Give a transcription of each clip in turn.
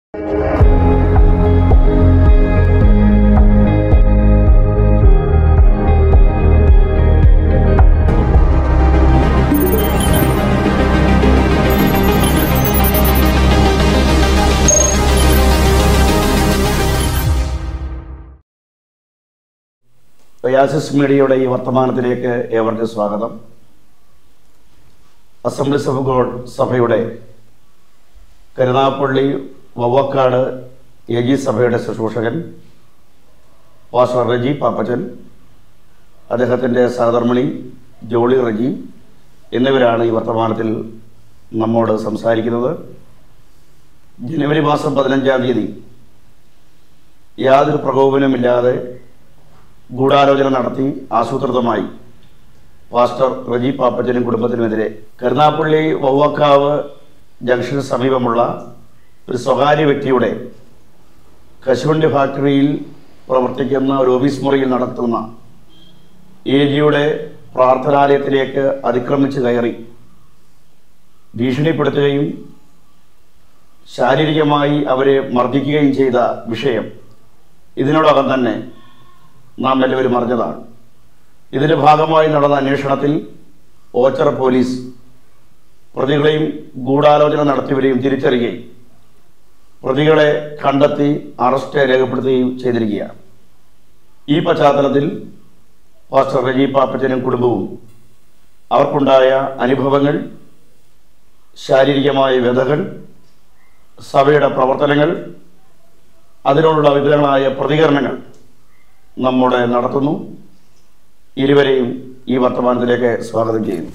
Oasis മീഡിയയുടെ ഈ വർത്തമാനത്തിലേക്ക് ഏവർക്കും സ്വാഗതം അസംബ്ലീസ് ഓഫ് ഗോഡ് സഭയുടെ കരുനാപ്പള്ളി വവ്വക്കാട് എ ജി സഭയുടെ ശുശ്രൂഷകൻ പാസ്റ്റർ റജി പാപ്പച്ചൻ അദ്ദേഹത്തിൻ്റെ സഹധർമ്മിണി ജോളി റജി എന്നിവരാണ് ഈ വർത്തമാനത്തിൽ നമ്മോട് സംസാരിക്കുന്നത് ജനുവരി മാസം പതിനഞ്ചാം തീയതി യാതൊരു പ്രകോപനമില്ലാതെ ഗൂഢാലോചന നടത്തി ആസൂത്രിതമായി പാസ്റ്റർ റജി പാപ്പച്ചനും കുടുംബത്തിനുമെതിരെ കരുനാപ്പള്ളി വവ്വക്കാവ് ജംഗ്ഷന് സമീപമുള്ള ഒരു സ്വകാര്യ വ്യക്തിയുടെ കശുവണ്ടി ഫാക്ടറിയിൽ പ്രവർത്തിക്കുന്ന ഒരു ഓഫീസ് മുറിയിൽ നടത്തുന്ന എ ജിയുടെ പ്രാർത്ഥനാലയത്തിലേക്ക് അതിക്രമിച്ച് കയറി ഭീഷണിപ്പെടുത്തുകയും ശാരീരികമായി അവരെ മർദ്ദിക്കുകയും ചെയ്ത വിഷയം ഇതിനോടകം തന്നെ നാം എല്ലാവരും അറിഞ്ഞതാണ് ഇതിൻ്റെ ഭാഗമായി നടന്ന അന്വേഷണത്തിൽ ഓച്ചറ പോലീസ് പ്രതികളെയും ഗൂഢാലോചന നടത്തിയവരെയും തിരിച്ചറിയുകയും പ്രതികളെ കണ്ടെത്തി അറസ്റ്റ് രേഖപ്പെടുത്തുകയും ചെയ്തിരിക്കുകയാണ് ഈ പശ്ചാത്തലത്തിൽ പാസ്റ്റർ റജി പാപ്പച്ചനും കുടുംബവും അവർക്കുണ്ടായ അനുഭവങ്ങൾ ശാരീരികമായ വ്യതകൾ സഭയുടെ പ്രവർത്തനങ്ങൾ അതിനോടുള്ള വിവിധങ്ങളായ പ്രതികരണങ്ങൾ നമ്മുടെ നടത്തുന്നു ഇരുവരെയും ഈ വർത്തമാനത്തിലേക്ക് സ്വാഗതം ചെയ്യുന്നു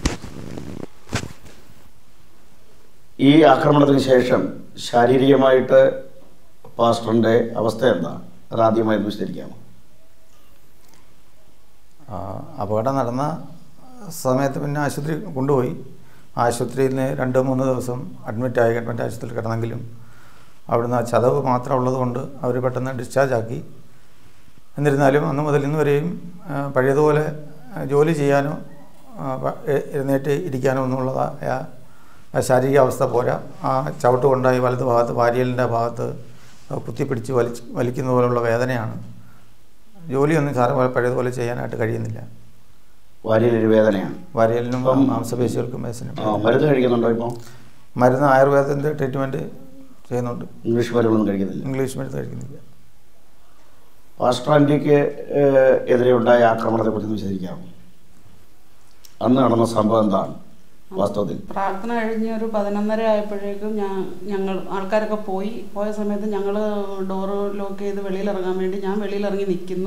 ഈ ആക്രമണത്തിന് ശേഷം ശാരീരികമായിട്ട് പാസ്റ്ററിൻ്റെ അവസ്ഥ എന്താ അതാദ്യമായി ഒന്ന് വിശദീകരിക്കാമോ ആ, അപകടം നടന്ന സമയത്ത് പിന്നെ ആശുപത്രി കൊണ്ടുപോയി ആശുപത്രിയിൽ നിന്ന് രണ്ട് മൂന്ന് ദിവസം അഡ്മിറ്റായി ഗവൺമെൻറ് ആശുപത്രിയിൽ കിടന്നെങ്കിലും അവിടുന്ന് ആ ചതവ് മാത്രം ഉള്ളതുകൊണ്ട് അവർ പെട്ടെന്ന് ഡിസ്ചാർജ് ആക്കി എന്നിരുന്നാലും അന്ന് മുതൽ ഇന്ന് വരെയും ആ, പഴയതുപോലെ ആ, ജോലി ചെയ്യാനോ ആ, പ- എ- എഴുന്നേറ്റ് ഇരിക്കാനോ ഒന്നുള്ളതായ ആ ശാരീരിക അവസ്ഥ പോരാ ആ ചവിട്ട് കൊണ്ടായി വലത് ഭാഗത്ത് വാരിയലിൻ്റെ ഭാഗത്ത് കുത്തിപ്പിടിച്ച് വലിച്ച് വലിക്കുന്ന പോലുള്ള വേദനയാണ് ജോലിയൊന്നും സാറ് പോലെ പഴയതുപോലെ ചെയ്യാനായിട്ട് കഴിയുന്നില്ല വാരിയിലൊരു വേദനയാണ് വാരിയലിനും അപ്പം- മാംസപേശികൾക്കും വേദനയും ആ, മരുന്ന് കഴിക്കുന്നുണ്ടോ ഇപ്പോൾ മരുന്ന് ആയുർവേദത്തിൻ്റെ ട്രീറ്റ്മെൻറ്റ് ചെയ്യുന്നുണ്ട് ഇംഗ്ലീഷ് മരുന്നൊന്നും കഴിക്കുന്നില്ല ഇംഗ്ലീഷ് മരുന്ന് കഴിക്കുന്നില്ല പാസ്റ്റർ ആൻറ്റിക്ക് ഏഹ്, എതിരെ ഉണ്ടായ ആക്രമണത്തെക്കുറിച്ച് ഒന്ന് വിശദീകരിക്കാമോ അന്ന് നടന്ന സംഭവം എന്താണ് വാസ്തവത്തിൽ പ്രാർത്ഥന കഴിഞ്ഞ് ഒരു പതിനൊന്നര ആയപ്പോഴേക്കും ഞാൻ ഞങ്ങൾ ആൾക്കാരൊക്കെ പോയി പോയ സമയത്ത് ഞങ്ങൾ ഡോറ് ലോക്ക് ചെയ്ത് വെളിയിലിറങ്ങാൻ വേണ്ടി ഞാൻ വെളിയിലിറങ്ങി നിൽക്കുന്നു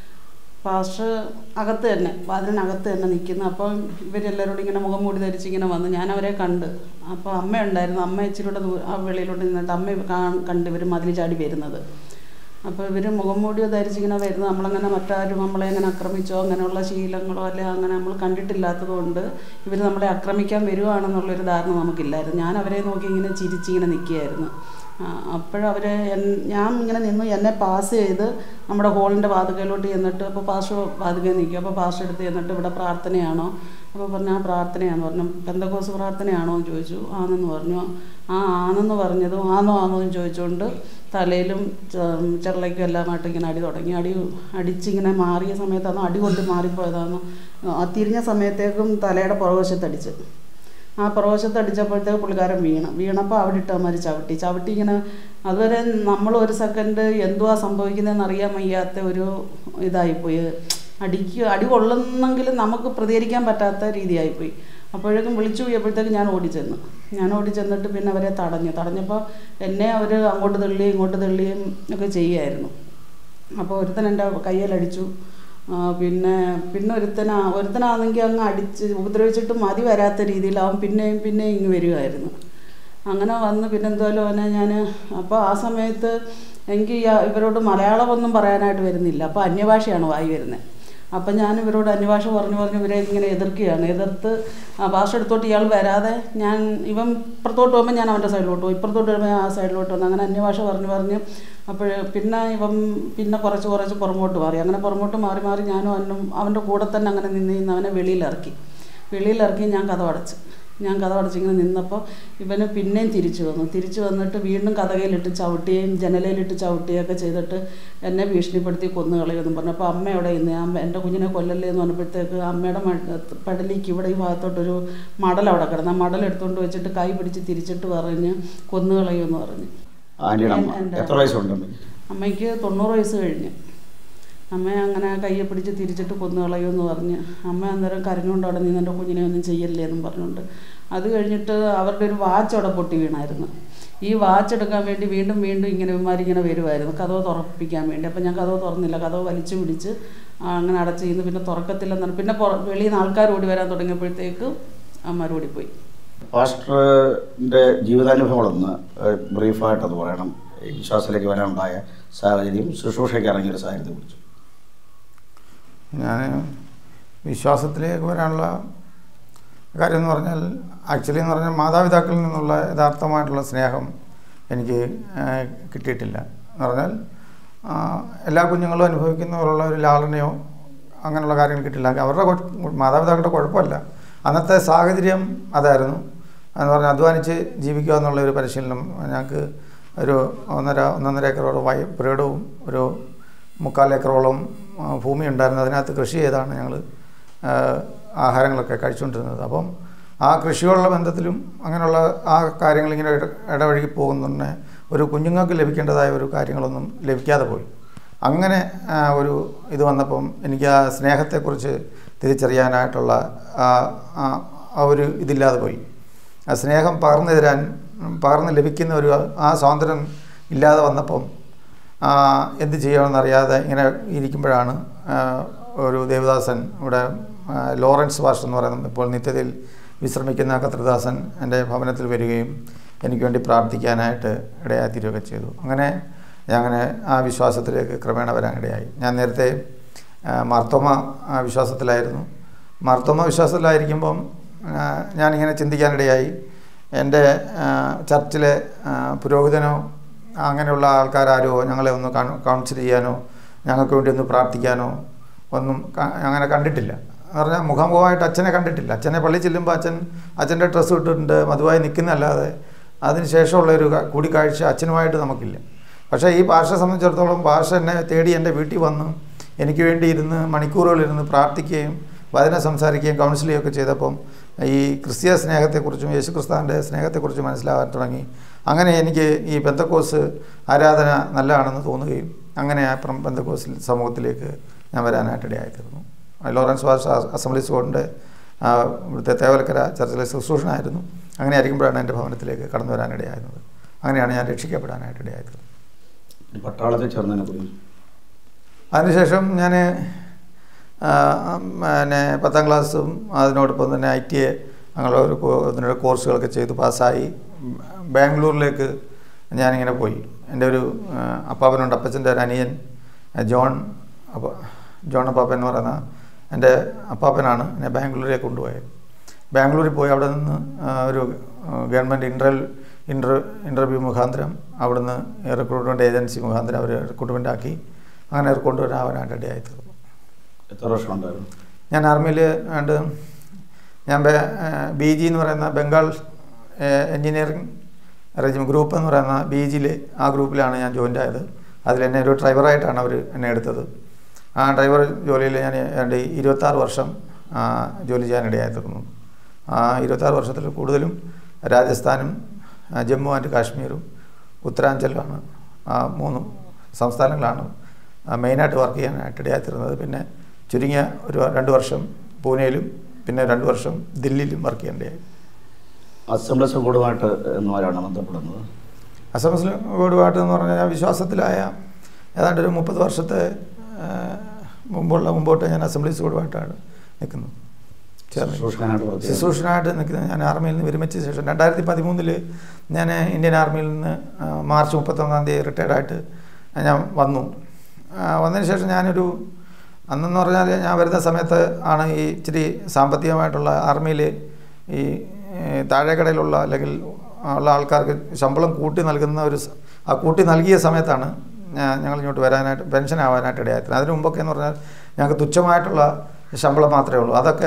പാസ്റ്റർ അകത്ത് തന്നെ വാതിലിനകത്ത് തന്നെ നിൽക്കുന്നു അപ്പം ഇവരെല്ലാവരോടും ഇങ്ങനെ മുഖം മൂടി ധരിച്ച് ഇങ്ങനെ വന്ന് ഞാൻ അവരെ കണ്ട് അപ്പോൾ അമ്മ ഉണ്ടായിരുന്നു അമ്മ ഇച്ചിരി ദൂ ആ വെളിയിലോട്ട് നിന്നിട്ട് അമ്മ കാ- കണ്ട് ഇവർ മതിൽ ചാടി വരുന്നത് അപ്പോൾ ഇവർ മുഖം മൂടിയോ ധരിച്ചിങ്ങനെ വരുന്നത് നമ്മളങ്ങനെ മറ്റാരും നമ്മളെ അങ്ങനെ ആക്രമിച്ചോ അങ്ങനെയുള്ള ശീലങ്ങളോ അല്ലെ അങ്ങനെ നമ്മൾ കണ്ടിട്ടില്ലാത്തത് കൊണ്ട് ഇവർ നമ്മളെ ആക്രമിക്കാൻ വരുവാണെന്നുള്ളൊരു ധാരണ നമുക്കില്ലായിരുന്നു ഞാൻ അവരെ നോക്കി ഇങ്ങനെ ചിരിച്ചിങ്ങനെ നിൽക്കുകയായിരുന്നു അപ്പോഴവർ ഞാൻ ഇങ്ങനെ നിന്നു എന്നെ പാസ് ചെയ്ത് നമ്മുടെ ഹോളിൻ്റെ വാതുകയിലോട്ട് ചെന്നിട്ട് അപ്പോൾ പാസ്റ്റർ വാതുകയിൽ നിൽക്കും അപ്പോൾ പാസ്റ്റർ എടുത്ത് ചെന്നിട്ട് ഇവിടെ പ്രാർത്ഥനയാണോ അപ്പോൾ പറഞ്ഞു ആ പ്രാർത്ഥനയാന്ന് പറഞ്ഞു പെന്തക്കോസ് പ്രാർത്ഥനയാണോ എന്ന് ചോദിച്ചു ആണെന്ന് പറഞ്ഞു ആ ആണെന്ന് പറഞ്ഞതും ആണോ ആണോ എന്ന് ചോദിച്ചുകൊണ്ട് തലയിലും ചെ- ചെള്ളയ്ക്കും എല്ലാമായിട്ട് ഇങ്ങനെ അടി തുടങ്ങി അടി അടിച്ചിങ്ങനെ മാറിയ സമയത്താണ് അടി കൊണ്ട് മാറിപ്പോയതാണ് ആ തിരിഞ്ഞ സമയത്തേക്കും തലയുടെ പുറകുവശത്തടിച്ച് ആ പുറവശത്ത് അടിച്ചപ്പോഴത്തേക്ക് പുള്ളിക്കാരൻ വീണ് വീണപ്പോൾ അവിടെ ഇട്ടമാര് ചവിട്ടി ചവിട്ടി ഇങ്ങനെ അതുവരെ നമ്മൾ ഒരു സെക്കൻഡ് എന്തുവാ സംഭവിക്കുന്നതെന്ന് അറിയാൻ വയ്യാത്ത ഒരു ഇതായിപ്പോയി അടിക്ക് അടി കൊള്ളുന്നെങ്കിലും നമുക്ക് പ്രതികരിക്കാൻ പറ്റാത്ത രീതിയായിപ്പോയി അപ്പോഴേക്കും വിളിച്ചു പോയപ്പോഴത്തേക്ക് ഞാൻ ഓടിച്ചെന്നു ഞാൻ ഓടിച്ചെന്നിട്ട് പിന്നെ അവരെ തടഞ്ഞു തടഞ്ഞപ്പോൾ എന്നെ അവർ അങ്ങോട്ട് തള്ളിയും ഇങ്ങോട്ട് തള്ളിയും ഒക്കെ ചെയ്യുമായിരുന്നു അപ്പോൾ ഒരുത്തൻ എൻ്റെ കയ്യിലടിച്ചു ആ, പിന്നെ പിന്നെ ഒരുത്തനാ ഒരുത്തനാണെങ്കിൽ അങ്ങ് അടിച്ച് ഉപദ്രവിച്ചിട്ട് മതി വരാത്ത രീതിയിൽ അവൻ പിന്നെയും പിന്നെയും ഇങ്ങ് വരികയായിരുന്നു അങ്ങനെ വന്ന് പിന്നെ എന്തായാലും അവനെ ഞാൻ അപ്പോൾ ആ സമയത്ത് എനിക്ക് ഈ- ഇവരോട് മലയാളമൊന്നും പറയാനായിട്ട് വരുന്നില്ല അപ്പോൾ അന്യഭാഷയാണ് വായി വരുന്നത് അപ്പം ഞാൻ ഇവരോട് അന്യഭാഷ പറഞ്ഞു പറഞ്ഞു ഇവരെ ഇങ്ങനെ എതിർക്കുകയാണ് എതിർത്ത് ആ ഭാഷ എടുത്തോട്ട് ഇയാൾ വരാതെ ഞാൻ ഇവൻ ഇപ്പുറത്തോട്ട് പോകുമ്പോൾ ഞാൻ അവൻ്റെ സൈഡിലോട്ട് പോകും ഇപ്പുറത്തോട്ട് വരുമ്പോൾ ആ സൈഡിലോട്ട് വന്നു അങ്ങനെ അന്യഭാഷ പറഞ്ഞു പറഞ്ഞ് അപ്പോൾ പിന്നെ ഇവൻ പിന്നെ കുറച്ച് കുറച്ച് പുറമോട്ട് മാറി അങ്ങനെ പുറമോട്ട് മാറി മാറി ഞാനും അവനും അവൻ്റെ കൂടെ തന്നെ അങ്ങനെ നിന്ന് നിന്ന് അവനെ വെളിയിലിറക്കി വെളിയിലിറക്കി ഞാൻ കഥ അടച്ച് ഞാൻ കഥ അടച്ചിങ്ങനെ നിന്നപ്പോൾ ഇവന് പിന്നെയും തിരിച്ചു വന്നു തിരിച്ചു വന്നിട്ട് വീണ്ടും കഥകയിലിട്ട് ചവിട്ടുകയും ജനലയിലിട്ട് ചവിട്ടുകയൊക്കെ ചെയ്തിട്ട് എന്നെ ഭീഷണിപ്പെടുത്തി കൊന്നു കളയുമെന്ന് പറഞ്ഞു അപ്പോൾ അമ്മ അവിടെ ഇന്ന് അമ്മ എൻ്റെ കുഞ്ഞിനെ കൊല്ലല്ലേ എന്ന് പറഞ്ഞപ്പോഴത്തേക്ക് അമ്മയുടെ മ- പടലിക്ക് ഇവിടെ ഈ ഭാഗത്തോട്ടൊരു മടൽ അവിടെ കിടന്നു ആ മടൽ എടുത്തുകൊണ്ട് വെച്ചിട്ട് കൈ പിടിച്ച് തിരിച്ചിട്ട് പറഞ്ഞ് കൊന്നു കളയുമെന്ന് പറഞ്ഞു ആൻറ്റിയുടെ അമ്മ എൻ്റെ- എത്ര വയസ്സുണ്ട് അമ്മയ്ക്ക് അമ്മയ്ക്ക് തൊണ്ണൂറ് വയസ്സ് കഴിഞ്ഞു അമ്മ അങ്ങനെ കയ്യെ പിടിച്ച് തിരിച്ചിട്ട് കൊന്നു കളയുമെന്ന് പറഞ്ഞ് അമ്മ അന്നേരം കരഞ്ഞുകൊണ്ട് അവിടെ നിന്ന് എൻ്റെ കുഞ്ഞിനെ ഒന്നും ചെയ്യല്ലേ എന്നും പറഞ്ഞുകൊണ്ട് അത് കഴിഞ്ഞിട്ട് അവരുടെ ഒരു വാച്ച് അവിടെ പൊട്ടി വീണായിരുന്നു ഈ വാച്ച് എടുക്കാൻ വേണ്ടി വീണ്ടും വീണ്ടും ഇങ്ങനെ ഇവന്മാരിങ്ങനെ വരുമായിരുന്നു കഥവ് തുറപ്പിക്കാൻ വേണ്ടി അപ്പം ഞാൻ കഥവ് തുറന്നില്ല കഥവ് വലിച്ചു പിടിച്ച് ആ, അങ്ങനെ അടച്ച് ചെയ്യുന്നു പിന്നെ തുറക്കത്തില്ലെന്നാണ് പിന്നെ പുറ- വെളിയിൽ നിന്ന് ആൾക്കാർ ഓടി വരാൻ തുടങ്ങിയപ്പോഴത്തേക്ക് അമ്മമാർ ഓടിപ്പോയി പാസ്റ്ററിൻ്റെ ജീവിതാനുഭവങ്ങളൊന്ന് ഏഹ്, ബ്രീഫായിട്ടത് പറയണം ഈ വിശ്വാസത്തിലേക്ക് വരാനുണ്ടായ സാഹചര്യം ശുശ്രൂഷയ്ക്ക് ഇറങ്ങിയൊരു സാഹചര്യത്തെ കുറിച്ച് ഞാൻ വിശ്വാസത്തിലേക്ക് വരാനുള്ള കാര്യം എന്ന് പറഞ്ഞാൽ ആക്ച്വലി എന്ന് പറഞ്ഞാൽ മാതാപിതാക്കളിൽ നിന്നുള്ള യഥാർത്ഥമായിട്ടുള്ള സ്നേഹം എനിക്ക് ആ, കിട്ടിയിട്ടില്ല എന്ന് പറഞ്ഞാൽ ആ, എല്ലാ കുഞ്ഞുങ്ങളും അനുഭവിക്കുന്ന പോലുള്ള ഒരു ലാളനയോ അങ്ങനെയുള്ള കാര്യങ്ങൾ കിട്ടില്ല അവരുടെ കുഴ- മാതാപിതാക്കളുടെ കുഴപ്പമല്ല അന്നത്തെ സാഹചര്യം അതായിരുന്നു എന്ന് പറഞ്ഞാൽ അധ്വാനിച്ച് ജീവിക്കുക എന്നുള്ള ഒരു പരിശീലനം ഞങ്ങൾക്ക് ഒരു ഒന്നര ഒന്നൊന്നര ഏക്കറോളം വയ പുരയിടവും ഒരു മുക്കാൽ ഏക്കറോളം ആ, ഭൂമി ഉണ്ടായിരുന്നു അതിനകത്ത് കൃഷി ചെയ്താണ് ഞങ്ങൾ ആഹാരങ്ങളൊക്കെ കഴിച്ചുകൊണ്ടിരുന്നത് അപ്പം ആ കൃഷിയോടുള്ള ബന്ധത്തിലും അങ്ങനെയുള്ള ആ കാര്യങ്ങൾ ഇങ്ങനെ ഇട ഇടവഴി പോകുന്നതിന് ഒരു കുഞ്ഞുങ്ങൾക്ക് ലഭിക്കേണ്ടതായ ഒരു കാര്യങ്ങളൊന്നും ലഭിക്കാതെ പോയി അങ്ങനെ ആ, ഒരു ഇത് വന്നപ്പം എനിക്ക് ആ സ്നേഹത്തെക്കുറിച്ച് തിരിച്ചറിയാനായിട്ടുള്ള ആ ആ- ആ ഒരു ഇതില്ലാതെ പോയി ആ സ്നേഹം പകർന്നു തരാൻ ഉം, പകർന്ന് ലഭിക്കുന്ന ഒരു ആ സ്വാതന്ത്ര്യം ഇല്ലാതെ വന്നപ്പം ആ, എന്ത് ചെയ്യണമെന്നറിയാതെ ഇങ്ങനെ ഇരിക്കുമ്പോഴാണ് ആ, ഒരു ദേവദാസൻ ഇവിടെ ആ, ലോറൻസ് വാഷ് എന്ന് പറയുന്ന ഇപ്പോൾ നിത്യതയിൽ വിശ്രമിക്കുന്ന കത്രദാസൻ എൻ്റെ ഭവനത്തിൽ വരികയും എനിക്ക് വേണ്ടി പ്രാർത്ഥിക്കാനായിട്ട് ഇടയായിത്തീരുകയൊക്കെ ചെയ്തു അങ്ങനെ ഞാൻ അങ്ങനെ ആ വിശ്വാസത്തിലേക്ക് ക്രമേണ വരാൻ ഇടയായി ഞാൻ നേരത്തെ ആ, മാർത്തോമ ആ, വിശ്വാസത്തിലായിരുന്നു മാർത്തോമ വിശ്വാസത്തിലായിരിക്കുമ്പം ആ, ഞാനിങ്ങനെ ചിന്തിക്കാനിടയായി എൻ്റെ ആ, ചർച്ചിലെ ആ, പുരോഹിതനോ അങ്ങനെയുള്ള ആൾക്കാരാരോ ഞങ്ങളെ ഒന്ന് കൗ- കൗൺസിൽ ചെയ്യാനോ ഞങ്ങൾക്ക് വേണ്ടി ഒന്ന് പ്രാർത്ഥിക്കാനോ ഒന്നും ക- അങ്ങനെ കണ്ടിട്ടില്ല എന്ന് പറഞ്ഞാൽ മുഖാമുഖമായിട്ട് അച്ഛനെ കണ്ടിട്ടില്ല അച്ഛനെ പള്ളി ചെല്ലുമ്പോൾ അച്ഛൻ അച്ഛൻ്റെ ഡ്രസ്സ് ഇട്ടിട്ടുണ്ട് മധുവായി നിൽക്കുന്നതല്ലാതെ അതിന് ശേഷമുള്ള ഒരു ക- കൂടിക്കാഴ്ച അച്ഛനുമായിട്ട് നമുക്കില്ല പക്ഷേ ഈ ഭാഷ സംബന്ധിച്ചിടത്തോളം ഭാഷ എന്നെ തേടി എൻ്റെ വീട്ടിൽ വന്ന് എനിക്ക് വേണ്ടി ഇരുന്ന് മണിക്കൂറുകളിരുന്ന് പ്രാർത്ഥിക്കുകയും വചനം സംസാരിക്കുകയും കൗൺസിൽ ചെയ്യുകയൊക്കെ ചെയ്തപ്പം ഈ ക്രിസ്തീയ സ്നേഹത്തെക്കുറിച്ചും യേശു ക്രിസ്താവിൻ്റെ സ്നേഹത്തെക്കുറിച്ചും മനസ്സിലാകാൻ തുടങ്ങി അങ്ങനെ എനിക്ക് ഈ ബന്ധക്കോസ് ആരാധന നല്ലതാണെന്ന് തോന്നുകയും അങ്ങനെ ആ പ്രം- ബന്ധക്കോസിൽ സമൂഹത്തിലേക്ക് ഞാൻ വരാനായിട്ട് ഇടയായിത്തീർന്നു ലോറൻസ് വാഷ അസംബ്ലീസ് ബോർഡിൻ്റെ ആ, ഇവിടുത്തെ തേവലക്കര ചർച്ചിലെ ശുശ്രൂഷനായിരുന്നു അങ്ങനെ ആയിരിക്കുമ്പോഴാണ് എൻ്റെ ഭവനത്തിലേക്ക് കടന്നു വരാനിടയായിരുന്നത് അങ്ങനെയാണ് ഞാൻ രക്ഷിക്കപ്പെടാനായിട്ട് ഇടയായത് ഈ പട്ടാളത്തിൽ ചേർന്നതിനെ കുറിച്ച് അതിനുശേഷം ഞാൻ പിന്നെ പത്താം ക്ലാസ്സും അതിനോടൊപ്പം തന്നെ ഐ ടി എ അങ്ങനെയുള്ള ഒരു കോ- അതിനുള്ള കോഴ്സുകളൊക്കെ ചെയ്ത് പാസ്സായി ബാംഗ്ലൂരിലേക്ക് ഞാനിങ്ങനെ പോയി എൻ്റെ ഒരു ആ, അപ്പാപ്പനുണ്ട് അപ്പച്ചൻ്റെ ഒരു അനിയൻ ആ, ജോൺ അപ്പ ജോൺ അപ്പാപ്പൻ എന്ന് പറയുന്ന എൻ്റെ അപ്പാപ്പനാണ് എന്നെ ബാംഗ്ലൂരിലേക്ക് കൊണ്ടുപോയത് ബാംഗ്ലൂരിൽ പോയി അവിടെ നിന്ന് ആ, ഒരു ഗവൺമെൻറ് ഇൻ്റർ ഇൻ്റർ ഇൻ്റർവ്യൂ മുഖാന്തരം അവിടുന്ന് റിക്രൂട്ട്മെൻറ്റ് ഏജൻസി മുഖാന്തരം അവർ റിക്രൂട്ട്മെൻ്റ് ആക്കി അങ്ങനെ കൊണ്ടുവരാനായിട്ട് ഇടയായി തീർന്നു എത്ര വർഷം ഉണ്ടായിരുന്നു ഞാൻ ആർമിയിൽ ഉണ്ട് ഞാൻ ബി ജി എന്ന് പറയുന്ന ബംഗാൾ എൻജിനീയറിംഗ് റെജിം ഗ്രൂപ്പ് എന്ന് പറയുന്ന ബി ജിയിൽ ആ ഗ്രൂപ്പിലാണ് ഞാൻ ജോയിൻ്റ് ആയത് അതിൽ എന്നെ ഒരു ഡ്രൈവറായിട്ടാണ് അവർ എന്നെ എടുത്തത് ആ ഡ്രൈവർ ജോലിയിൽ ഞാൻ ഏതാണ്ട് ഇരുപത്താറ് വർഷം ആ, ജോലി ചെയ്യാനിടയായി തീർന്നു ആ ഇരുപത്താറ് വർഷത്തിൽ കൂടുതലും രാജസ്ഥാനും ആ, ജമ്മു ആൻഡ് കാശ്മീരും ഉത്തരാഞ്ചലുമാണ് ആ മൂന്ന് സംസ്ഥാനങ്ങളാണ് ആ, മെയിനായിട്ട് വർക്ക് ചെയ്യാനായിട്ട് ഇടയായിത്തീർന്നത് പിന്നെ ചുരുങ്ങിയ ഒരു രണ്ട് വർഷം പൂനെയിലും പിന്നെ രണ്ട് വർഷം ദില്ലിയിലും വർക്ക് ചെയ്യേണ്ടതായി അസംബ്ലീസ് ബോർഡുമായിട്ട് എന്നവരാണ് ബന്ധപ്പെടുന്നത് അസംബ്ലി ബോർഡുമായിട്ട് എന്ന് പറഞ്ഞാൽ ഞാൻ വിശ്വാസത്തിലായ ഏതാണ്ട് ഒരു മുപ്പത് വർഷത്തെ ആ, മുമ്പുള്ള മുമ്പോട്ട് ഞാൻ അസംബ്ലീസ് ബോർഡുമായിട്ടാണ് നിൽക്കുന്നത് ചേർന്ന് ശുശ്രൂഷകനായിട്ട് വർക്ക് ചെയ്യുന്നത്. ശുശ്രൂഷനായിട്ട് നിൽക്കുന്നത് ഞാൻ ആർമിയിൽ നിന്ന് വിരമിച്ച ശേഷം രണ്ടായിരത്തി പതിമൂന്നിൽ ഞാൻ ഇന്ത്യൻ ആർമിയിൽ നിന്ന് ആ, മാർച്ച് മുപ്പത്തൊന്നാം തീയതി റിട്ടയർഡായിട്ട് ഞാൻ വന്നു ആ, വന്നതിന് ശേഷം ഞാനൊരു അന്നെന്ന് പറഞ്ഞാൽ ഞാൻ വരുന്ന സമയത്ത് ആണ് ഈ ഇച്ചിരി സാമ്പത്തികമായിട്ടുള്ള ആർമിയിൽ ഈ ഏ, താഴേക്കടയിലുള്ള അല്ലെങ്കിൽ ഉള്ള ആൾക്കാർക്ക് ശമ്പളം കൂട്ടി നൽകുന്ന ഒരു സ- ആ കൂട്ടി നൽകിയ സമയത്താണ് ഞാൻ ഞങ്ങൾ ഇങ്ങോട്ട് വരാനായിട്ട് പെൻഷൻ ആവാനായിട്ട് ഇടയായത് അതിന് മുമ്പൊക്കെ എന്ന് പറഞ്ഞാൽ ഞങ്ങൾക്ക് തുച്ഛമായിട്ടുള്ള ശമ്പളം മാത്രമേ ഉള്ളൂ അതൊക്കെ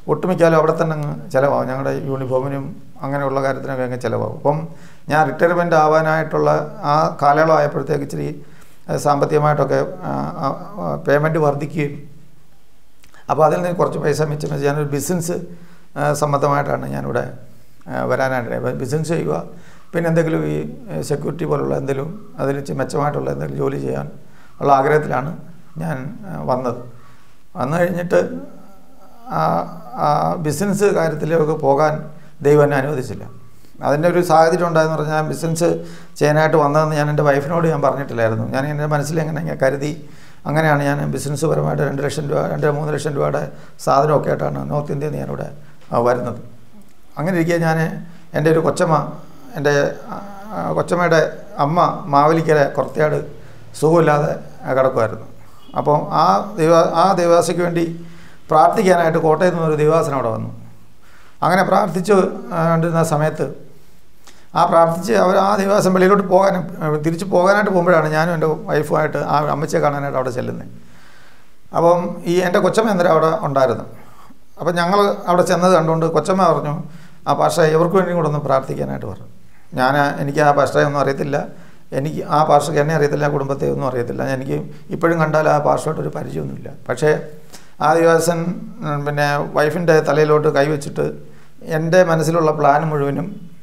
ഒട്ടുമിക്കാലും അവിടെ തന്നെ അങ്ങ് ചിലവാകും ഞങ്ങളുടെ യൂണിഫോമിനും അങ്ങനെയുള്ള കാര്യത്തിനൊക്കെ അങ്ങ് ചിലവാകും അപ്പം ഞാൻ റിട്ടയർമെൻ്റ് ആവാനായിട്ടുള്ള ആ കാലയളവ് ആയപ്പോഴത്തേക്ക് ഇച്ചിരി ഏഹ്, സാമ്പത്തികമായിട്ടൊക്കെ പേയ്മെൻറ്റ് വർദ്ധിക്കുകയും അപ്പോൾ അതിൽ നിന്ന് കുറച്ച് പൈസ മിച്ചം വെച്ച് ഞാനൊരു ബിസിനസ് സംബന്ധമായിട്ടാണ് ഞാനിവിടെ ആ, വരാനായിട്ട് അപ്പോൾ ബിസിനസ് ചെയ്യുക പിന്നെ എന്തെങ്കിലും ഈ സെക്യൂരിറ്റി പോലുള്ള എന്തെങ്കിലും അതിൽ ഇച്ചിരി മെച്ചമായിട്ടുള്ള എന്തെങ്കിലും ജോലി ചെയ്യാൻ ഉള്ള ആഗ്രഹത്തിലാണ് ഞാൻ ആ, വന്നത് വന്നു കഴിഞ്ഞിട്ട് ആ ആ ബിസിനസ് കാര്യത്തിലേക്ക് പോകാൻ ദൈവം എന്നെ അനുവദിച്ചില്ല അതിൻ്റെ ഒരു സാഹചര്യം ഉണ്ടായെന്ന് പറഞ്ഞാൽ ബിസിനസ് ചെയ്യാനായിട്ട് വന്നതെന്ന് ഞാൻ എൻ്റെ വൈഫിനോട് ഞാൻ പറഞ്ഞിട്ടില്ലായിരുന്നു ഞാൻ എൻ്റെ മനസ്സിൽ എങ്ങനെ ഇങ്ങനെ കരുതി അങ്ങനെയാണ് ഞാൻ ബിസിനസ് പരമായിട്ട് രണ്ട് ലക്ഷം രൂപ രണ്ട് മൂന്ന് ലക്ഷം രൂപയുടെ സാധനമൊക്കെ ആയിട്ടാണ് നോർത്ത് ഇന്ത്യയിൽ നിന്ന് ഞാനിവിടെ ആ, വരുന്നത് അങ്ങനെ ഇരിക്കെ ഞാൻ എൻ്റെ ഒരു കൊച്ചമ്മ എൻ്റെ ആ, ആ, കൊച്ചമ്മയുടെ അമ്മ മാവലിക്കര കുറത്തിയാട് സുഖമില്ലാതെ കിടക്കുമായിരുന്നു അപ്പോൾ ആ ദൈവ ആ ദൈവാസയ്ക്ക് വേണ്ടി പ്രാർത്ഥിക്കാനായിട്ട് കോട്ടയത്ത് നിന്നൊരു ദൈവാസനം അവിടെ വന്നു അങ്ങനെ പ്രാർത്ഥിച്ച് കൊണ്ടിരുന്ന സമയത്ത് ആ പ്രാർത്ഥിച്ച് അവർ ആ ദിവസം വെളിയിലോട്ട് പോകാൻ തിരിച്ച് പോകാനായിട്ട് പോകുമ്പോഴാണ് ഞാനും എൻ്റെ വൈഫുമായിട്ട് ആ അമ്മച്ചിയെ കാണാനായിട്ട് അവിടെ ചെല്ലുന്നത് അപ്പം ഈ എൻ്റെ കൊച്ചമ്മ അന്നേരം അവിടെ ഉണ്ടായിരുന്നു അപ്പം ഞങ്ങൾ അവിടെ ചെന്നത് കണ്ടുകൊണ്ട് കൊച്ചമ്മ പറഞ്ഞു ആ പാഷ ഇവർക്ക് വേണ്ടി കൂടെ ഒന്ന് പ്രാർത്ഥിക്കാനായിട്ട് പറഞ്ഞു ഞാൻ എനിക്ക് ആ പാഷയെ ഒന്നും അറിയത്തില്ല എനിക്ക് ആ പാഷയ്ക്ക് എന്നെ അറിയത്തില്ല ആ കുടുംബത്തെ ഒന്നും അറിയത്തില്ല എനിക്ക് ഇപ്പോഴും കണ്ടാൽ ആ പാഷയോട്ടൊരു പരിചയമൊന്നുമില്ല പക്ഷേ ആ ദിവസം ഉം, പിന്നെ വൈഫിൻ്റെ തലയിലോട്ട് കൈവച്ചിട്ട് എൻ്റെ മനസ്സിലുള്ള പ്ലാൻ മുഴുവനും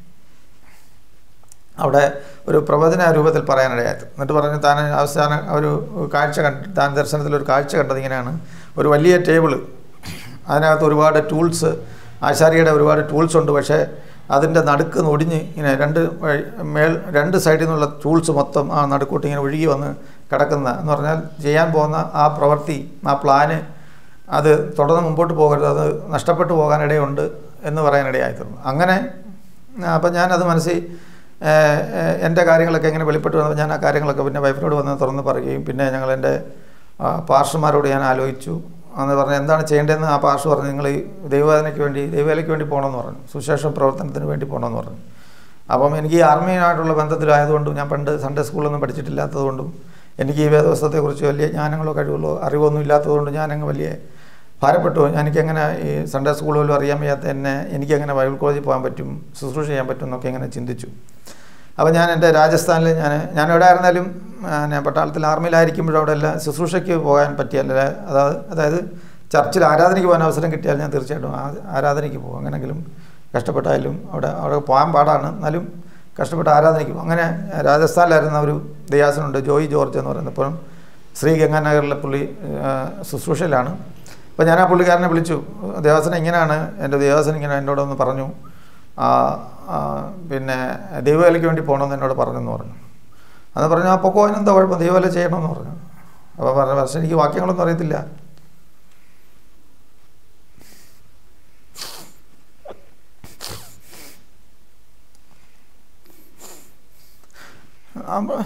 അവിടെ ഒരു പ്രവചന രൂപത്തിൽ പറയാനിടയായത് എന്നിട്ട് പറഞ്ഞു താൻ അവസാനം ഒരു കാഴ്ച കണ്ട് താൻ ദർശനത്തിൽ ഒരു കാഴ്ച കണ്ടത് ഇങ്ങനെയാണ് ഒരു വലിയ ടേബിള് അതിനകത്ത് ഒരുപാട് ടൂൾസ് ആശാരിയുടെ ഒരുപാട് ടൂൾസ് ഉണ്ട് പക്ഷേ അതിൻ്റെ നടുക്ക് ഒടിഞ്ഞ് ഇങ്ങനെ രണ്ട് വഴി- മേൽ രണ്ട് സൈഡിൽ നിന്നുള്ള ടൂൾസ് മൊത്തം ആ നടുക്കൂട്ടി ഇങ്ങനെ ഒഴുകി വന്ന് കിടക്കുന്ന എന്ന് പറഞ്ഞാൽ ചെയ്യാൻ പോകുന്ന ആ പ്രവൃത്തി ആ പ്ലാന് അത് തുടർന്ന് മുമ്പോട്ട് പോകരുത് അത് നഷ്ടപ്പെട്ടു പോകാനിടയുണ്ട് എന്ന് പറയാനിടയായിത്തീർന്നു അങ്ങനെ അപ്പം ഞാനത് മനസ്സിൽ ഏഹ്, ഏഹ്, എൻ്റെ കാര്യങ്ങളൊക്കെ ഇങ്ങനെ വെളിപ്പെട്ട് വന്നപ്പോൾ ഞാൻ ആ കാര്യങ്ങളൊക്കെ പിന്നെ വൈഫിനോട് വന്ന് തുറന്ന് പറയുകയും പിന്നെ ഞങ്ങൾ എൻ്റെ ആ, പാർഷന്മാരോട് ഞാൻ ആലോചിച്ചു എന്ന് പറഞ്ഞാൽ എന്താണ് ചെയ്യേണ്ടതെന്ന് ആ പാർഷ പറഞ്ഞു നിങ്ങൾ ഈ ദൈവവേദനയ്ക്ക് വേണ്ടി ദൈവവേലയ്ക്ക് വേണ്ടി പോകണമെന്ന് പറഞ്ഞു സുശേഷം പ്രവർത്തനത്തിന് വേണ്ടി പോകണമെന്ന് പറഞ്ഞു അപ്പം എനിക്ക് ഈ ആർമിയുമായിട്ടുള്ള ബന്ധത്തിലായതുകൊണ്ടും ഞാൻ പണ്ട് സൺഡേ സ്കൂളൊന്നും പഠിച്ചിട്ടില്ലാത്തതുകൊണ്ടും എനിക്ക് ഈ വേദവസ്തത്തെക്കുറിച്ച് വലിയ ജ്ഞാനങ്ങളോ കഴിവുകളോ അറിവൊന്നും ഇല്ലാത്തതുകൊണ്ട് ഞാനങ്ങ് വലിയ ഭാരപ്പെട്ടു എനിക്കെങ്ങനെ ഈ സൺഡേ സ്കൂൾ പോലും അറിയാൻ വയ്യാത്ത എന്നെ എനിക്കെങ്ങനെ ബൈബിൾ കോളേജിൽ പോകാൻ പറ്റും ശുശ്രൂഷ ചെയ്യാൻ പറ്റും എന്നൊക്കെ ഇങ്ങനെ ചിന്തിച്ചു അപ്പോൾ ഞാൻ എൻ്റെ രാജസ്ഥാനിൽ ഞാൻ ഞാൻ എവിടെ ആയിരുന്നാലും ഞാൻ പട്ടാളത്തിൽ ആർമിയിലായിരിക്കുമ്പോഴും അവിടെ എല്ലാം ശുശ്രൂഷയ്ക്ക് പോകാൻ പറ്റിയല്ല അതായത് അതായത് ചർച്ചിൽ ആരാധനയ്ക്ക് പോകാൻ അവസരം കിട്ടിയാൽ ഞാൻ തീർച്ചയായിട്ടും ആ- ആരാധനയ്ക്ക് പോകും അങ്ങനെങ്കിലും കഷ്ടപ്പെട്ടായാലും അവിടെ അവിടെ പോകാൻ പാടാണ് എന്നാലും കഷ്ടപ്പെട്ട് ആരാധനയ്ക്ക് പോകും അങ്ങനെ രാജസ്ഥാനിലായിരുന്ന ഒരു ദയാസനുണ്ട് ജോയി ജോർജ് എന്ന് പറയുന്നത് ഇപ്പം ശ്രീ ഗംഗാനഗറിലെ പുള്ളി ആ, ശുശ്രൂഷയിലാണ് അപ്പോൾ ഞാൻ ആ പുള്ളിക്കാരനെ വിളിച്ചു ദേവാസനം ഇങ്ങനെയാണ് എൻ്റെ ദേവാസനം ഇങ്ങനെ എന്നോടൊന്ന് പറഞ്ഞു ആ, ആ, പിന്നെ ദൈവവേലയ്ക്ക് വേണ്ടി പോകണമെന്ന് എന്നോട് പറഞ്ഞെന്ന് പറഞ്ഞു അന്ന് പറഞ്ഞു ആ പൊക്കോ അതിനെന്താ കുഴപ്പം ദൈവവേല ചെയ്യണമെന്ന് പറഞ്ഞു അപ്പോൾ പറഞ്ഞു പക്ഷേ എനിക്ക് വാക്യങ്ങളൊന്നും അറിയത്തില്ല ഞാൻ പ-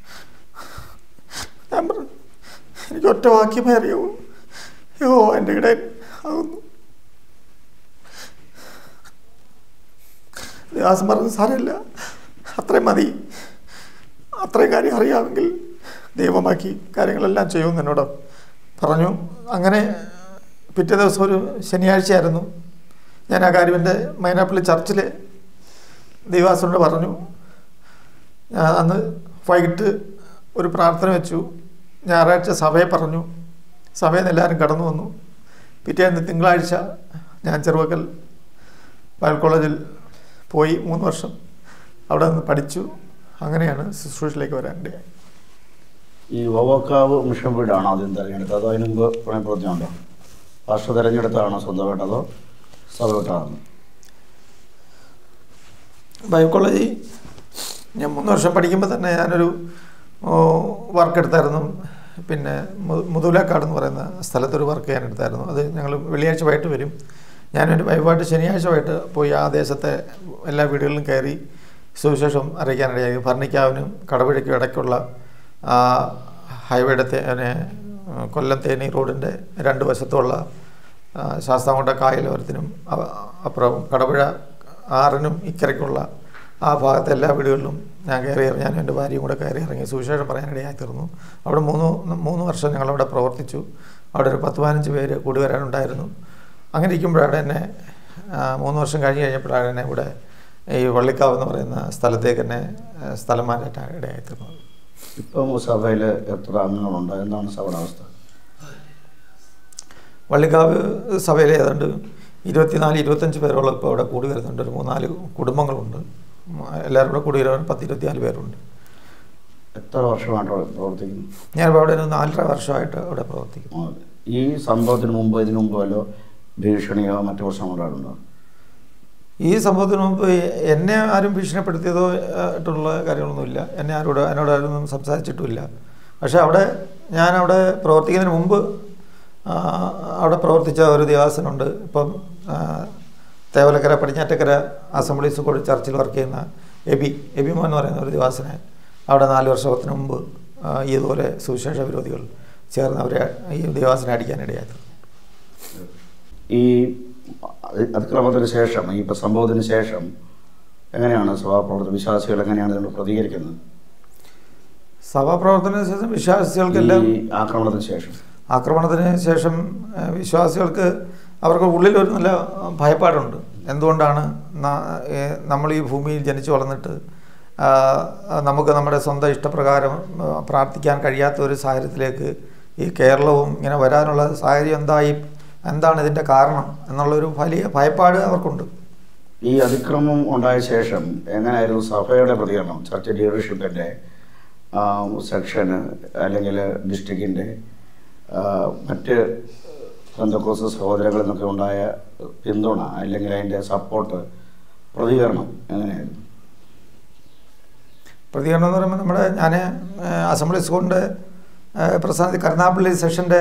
ഞാൻ പറഞ്ഞു എനിക്ക് ഒറ്റ വാക്യമേ അറിയാവൂ യോ എൻ്റെ ഇടയിൽ ആകുന്നു ദാസം പറഞ്ഞു സാരമില്ല അത്രയും മതി അത്രയും കാര്യം അറിയാമെങ്കിൽ ദൈവമാക്കി കാര്യങ്ങളെല്ലാം ചെയ്യുമെന്ന് എന്നോട് പറഞ്ഞു അങ്ങനെ പിറ്റേ ദിവസം ഒരു ശനിയാഴ്ചയായിരുന്നു ഞാൻ ആ കാര്യം എൻ്റെ മൈനാപ്പള്ളി ചർച്ചിൽ ദൈവാസനോട് പറഞ്ഞു ഞാൻ അന്ന് വൈകിട്ട് ഒരു പ്രാർത്ഥന വെച്ചു ഞായറാഴ്ച സഭയെ പറഞ്ഞു സഭയിൽ നിന്ന് എല്ലാവരും കടന്നു വന്നു പിറ്റേന്ന് തിങ്കളാഴ്ച ഞാൻ ചെറുവക്കൽ ബൈബിൾ കോളേജിൽ പോയി മൂന്ന് വർഷം അവിടെ നിന്ന് പഠിച്ചു അങ്ങനെയാണ് ശുശ്രൂഷയിലേക്ക് വരാനിടയായി ഈ വവക്കാവ് മിഷൻ വീടാണോ ആദ്യം തിരഞ്ഞെടുത്തത് അതോ അതിന് മുമ്പ് പ്രവർത്തിയുണ്ടോ പാർശ്വ തിരഞ്ഞെടുത്താണോ സ്വന്തമായിട്ട് അതോ സഭ വിട്ടാണോ ബൈബിൾ കോളേജിൽ ഞാൻ മൂന്ന് വർഷം പഠിക്കുമ്പോൾ തന്നെ ഞാനൊരു വർക്ക് എടുത്തായിരുന്നു പിന്നെ മു- മുതുലാക്കാട് എന്ന് പറയുന്ന സ്ഥലത്തൊരു വർക്ക് ഞാൻ എടുത്തായിരുന്നു അത് ഞങ്ങൾ വെള്ളിയാഴ്ച വൈകിട്ട് വരും ഞാനും എൻ്റെ വൈഫായിട്ട് ശനിയാഴ്ച വൈകിട്ട് പോയി ആ ദേശത്തെ എല്ലാ വീടുകളിലും കയറി സുവിശേഷം അറിയിക്കാനിടയായി ഭരണിക്കാവിനും കടപുഴയ്ക്കും ഇടയ്ക്കുള്ള ആ ഹൈവേയുടെ തേ പിന്നെ, ആ, കൊല്ലം തേനി റോഡിൻ്റെ രണ്ട് വശത്തുള്ള ആ, ശാസ്താംകോട്ട കായലോരത്തിനും അ- അപ്പുറം കടപുഴ ആറിനും ഇക്കരയ്ക്കുള്ള ആ ഭാഗത്തെ എല്ലാ വീടുകളിലും ഞാൻ കയറി ഇറങ്ങി ഞാനും എൻ്റെ ഭാര്യയും കൂടെ കയറി ഇറങ്ങി സുവിശേഷം പറയാനിടയായി തീർന്നു അവിടെ മൂന്ന് മൂന്ന് വർഷം ഞങ്ങളവിടെ പ്രവർത്തിച്ചു അവിടെ ഒരു പത്ത് പതിനഞ്ച് പേര് കൂടി വരാനുണ്ടായിരുന്നു അങ്ങനെ ഇരിക്കുമ്പോഴാണ് എന്നെ ആ, മൂന്ന് വർഷം കഴിഞ്ഞ് കഴിഞ്ഞപ്പോഴാണ് എന്നെ ഇവിടെ ഈ വള്ളിക്കാവ് എന്ന് പറയുന്ന സ്ഥലത്തേക്ക് എന്നെ ആ, സ്ഥലം മാറ്റാൻ ഇടയായിത്തീർന്നത് ഇപ്പം സഭയിൽ എത്ര അംഗങ്ങളുണ്ട് എന്താണ് സഭയുടെ അവസ്ഥ വള്ളിക്കാവ് സഭയിൽ ഏതാണ്ട് ഇരുപത്തിനാല് ഇരുപത്തഞ്ച് പേരോളം ഇപ്പോൾ അവിടെ കൂടി വരുന്നുണ്ട് ഒരു മൂന്നാല് കുടുംബങ്ങളുണ്ട് ഉം, എല്ലാവരും കൂടെ കൂടി വരുവാൻ പത്ത് ഇരുപത്തിനാല് പേരുണ്ട് എത്ര വർഷമായിട്ട് അവിടെ പ്രവർത്തിക്കുന്നു ഞാനിപ്പോൾ അവിടെ ഒരു നാലര വർഷമായിട്ട് അവിടെ പ്രവർത്തിക്കും ആ, ഈ സംഭവത്തിന് മുമ്പ് ഇതിനു മുമ്പ് വല്ലോ ഭീഷണിയോ മറ്റു പ്രശ്നങ്ങളോ ഉണ്ടോ ഈ സംഭവത്തിന് മുമ്പ് എന്നെ ആരും ഭീഷണിപ്പെടുത്തിയതോ ആയിട്ടുള്ള കാര്യങ്ങളൊന്നുമില്ല എന്നെ ആരോട് എന്നോട് ആരൊന്നും സംസാരിച്ചിട്ടുമില്ല പക്ഷേ അവിടെ ഞാൻ അവിടെ പ്രവർത്തിക്കുന്നതിന് മുമ്പ് ആ, അവിടെ പ്രവർത്തിച്ച ഒരു ദേവാസനുണ്ട് ഇപ്പം ആ, തേവലക്കര പടിഞ്ഞാറ്റക്കര അസംബ്ലി സ്കൂൾ ചർച്ചിൽ വർക്ക് ചെയ്യുന്ന എബി എബി മോൻ എന്ന് പറയുന്ന ഒരു ദേവാസനെ അവിടെ നാല് വർഷത്തിന് മുമ്പ് ആ, ഇതുപോലെ സുവിശേഷ വിരോധികൾ ചേർന്ന് അവരെ ഈ ദേവാസനെ അടിക്കാനിടയായി ഈ അതി- അതിക്രമത്തിന് ശേഷം ഈ ഇപ്പം സംഭവത്തിന് ശേഷം എങ്ങനെയാണ് സഭാപ്രവർത്തന വിശ്വാസികൾ എങ്ങനെയാണ് ഇതിനോട് പ്രതികരിക്കുന്നത് സഭാപ്രവർത്തനത്തിന് ശേഷം വിശ്വാസികൾക്കെല്ലാം ഈ ആക്രമണത്തിന് ശേഷം ആക്രമണത്തിന് ശേഷം ഏഹ്, വിശ്വാസികൾക്ക് അവർക്ക് ഉള്ളിൽ ഒരു നല്ല ഭയപ്പാടുണ്ട് എന്തുകൊണ്ടാണ് ന- ഏഹ്, നമ്മൾ ഈ ഭൂമിയിൽ ജനിച്ചു വളർന്നിട്ട് ആ, നമുക്ക് നമ്മുടെ സ്വന്തം ഇഷ്ടപ്രകാരം ആ, പ്രാർത്ഥിക്കാൻ കഴിയാത്ത ഒരു സാഹചര്യത്തിലേക്ക് ഈ കേരളവും ഇങ്ങനെ വരാനുള്ള സാഹചര്യം എന്തായി എന്താണ് ഇതിൻ്റെ കാരണം എന്നുള്ളൊരു വലിയ ഭയപ്പാട് അവർക്കുണ്ട് ഈ അതിക്രമം ഉണ്ടായ ശേഷം എങ്ങനെയായിരുന്നു സഭയുടെ പ്രതികരണം ചർച്ച് ലീഡർഷിപ്പിൻ്റെ സെക്ഷന് അല്ലെങ്കിൽ ഡിസ്ട്രിക്റ്റിൻ്റെ മറ്റ് ബന്ധക്കോസ് സഹോദരങ്ങളിൽ നിന്നൊക്കെ ഉണ്ടായ പിന്തുണ അല്ലെങ്കിൽ അതിൻ്റെ സപ്പോർട്ട് പ്രതികരണം എങ്ങനെയായിരുന്നു പ്രതികരണം എന്ന് പറയുമ്പോൾ നമ്മുടെ ഞാൻ അസംബ്ലി സ്കൂളിൻ്റെ പ്രസ്ഥാനത്തിൽ കരുനാപ്പള്ളി സെഷൻ്റെ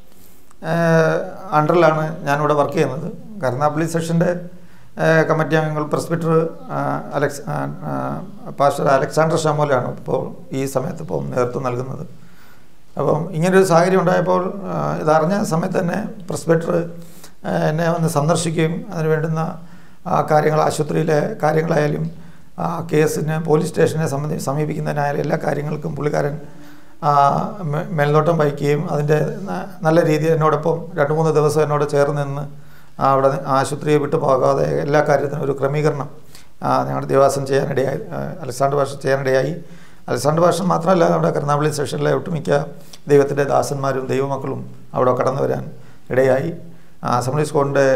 അണ്ടറിലാണ് ഞാനിവിടെ വർക്ക് ചെയ്യുന്നത് കരുനാപ്പള്ളി സെഷൻ്റെ കമ്മിറ്റി അംഗങ്ങൾ പ്രസ്പിറ്റർ അലക്സ് ആ, ആ, പാസ്റ്റർ അലക്സാണ്ടർ ഷാമോലാണ് ഇപ്പോൾ ഈ സമയത്ത് ഇപ്പോൾ നേതൃത്വം നൽകുന്നത് അപ്പം ഇങ്ങനൊരു സാഹചര്യം ഉണ്ടായപ്പോൾ ആ, ഇതറിഞ്ഞ സമയത്ത് തന്നെ പ്രസ്പെക്ടർ എന്നെ വന്ന് സന്ദർശിക്കുകയും അതിന് വേണ്ടുന്ന ആ, കാര്യങ്ങൾ ആശുപത്രിയിലെ കാര്യങ്ങളായാലും ആ കേസിന് പോലീസ് സ്റ്റേഷനെ സംബന്ധി സമീപിക്കുന്നതിനായാലും എല്ലാ കാര്യങ്ങൾക്കും പുള്ളിക്കാരൻ ആ, മെ- മേൽനോട്ടം വഹിക്കുകയും അതിൻ്റെ ന- നല്ല രീതിയിൽ എന്നോടൊപ്പം രണ്ട് മൂന്ന് ദിവസം എന്നോട് ചേർന്ന് നിന്ന് ആ, അവിടെ ആശുപത്രിയെ വിട്ടു പോകാതെ എല്ലാ കാര്യത്തിനും ഒരു ക്രമീകരണം ആ, ഞങ്ങളുടെ ദേവാസം ചെയ്യാനിടയായി ആ, അലക്സാണ്ടർ ഭാഷ ചെയ്യാനിടയായി അലക്സാണ്ടർ ഭാഷ മാത്രമല്ല നമ്മുടെ കരുനാപ്പള്ളി സെഷനിലെ ഒട്ടുമിക്ക ദൈവത്തിൻ്റെ ദാസന്മാരും ദൈവമക്കളും അവിടെ കടന്നു വരാൻ ഇടയായി ആ, അസംബ്ലി സ്കൂളിൻ്റെ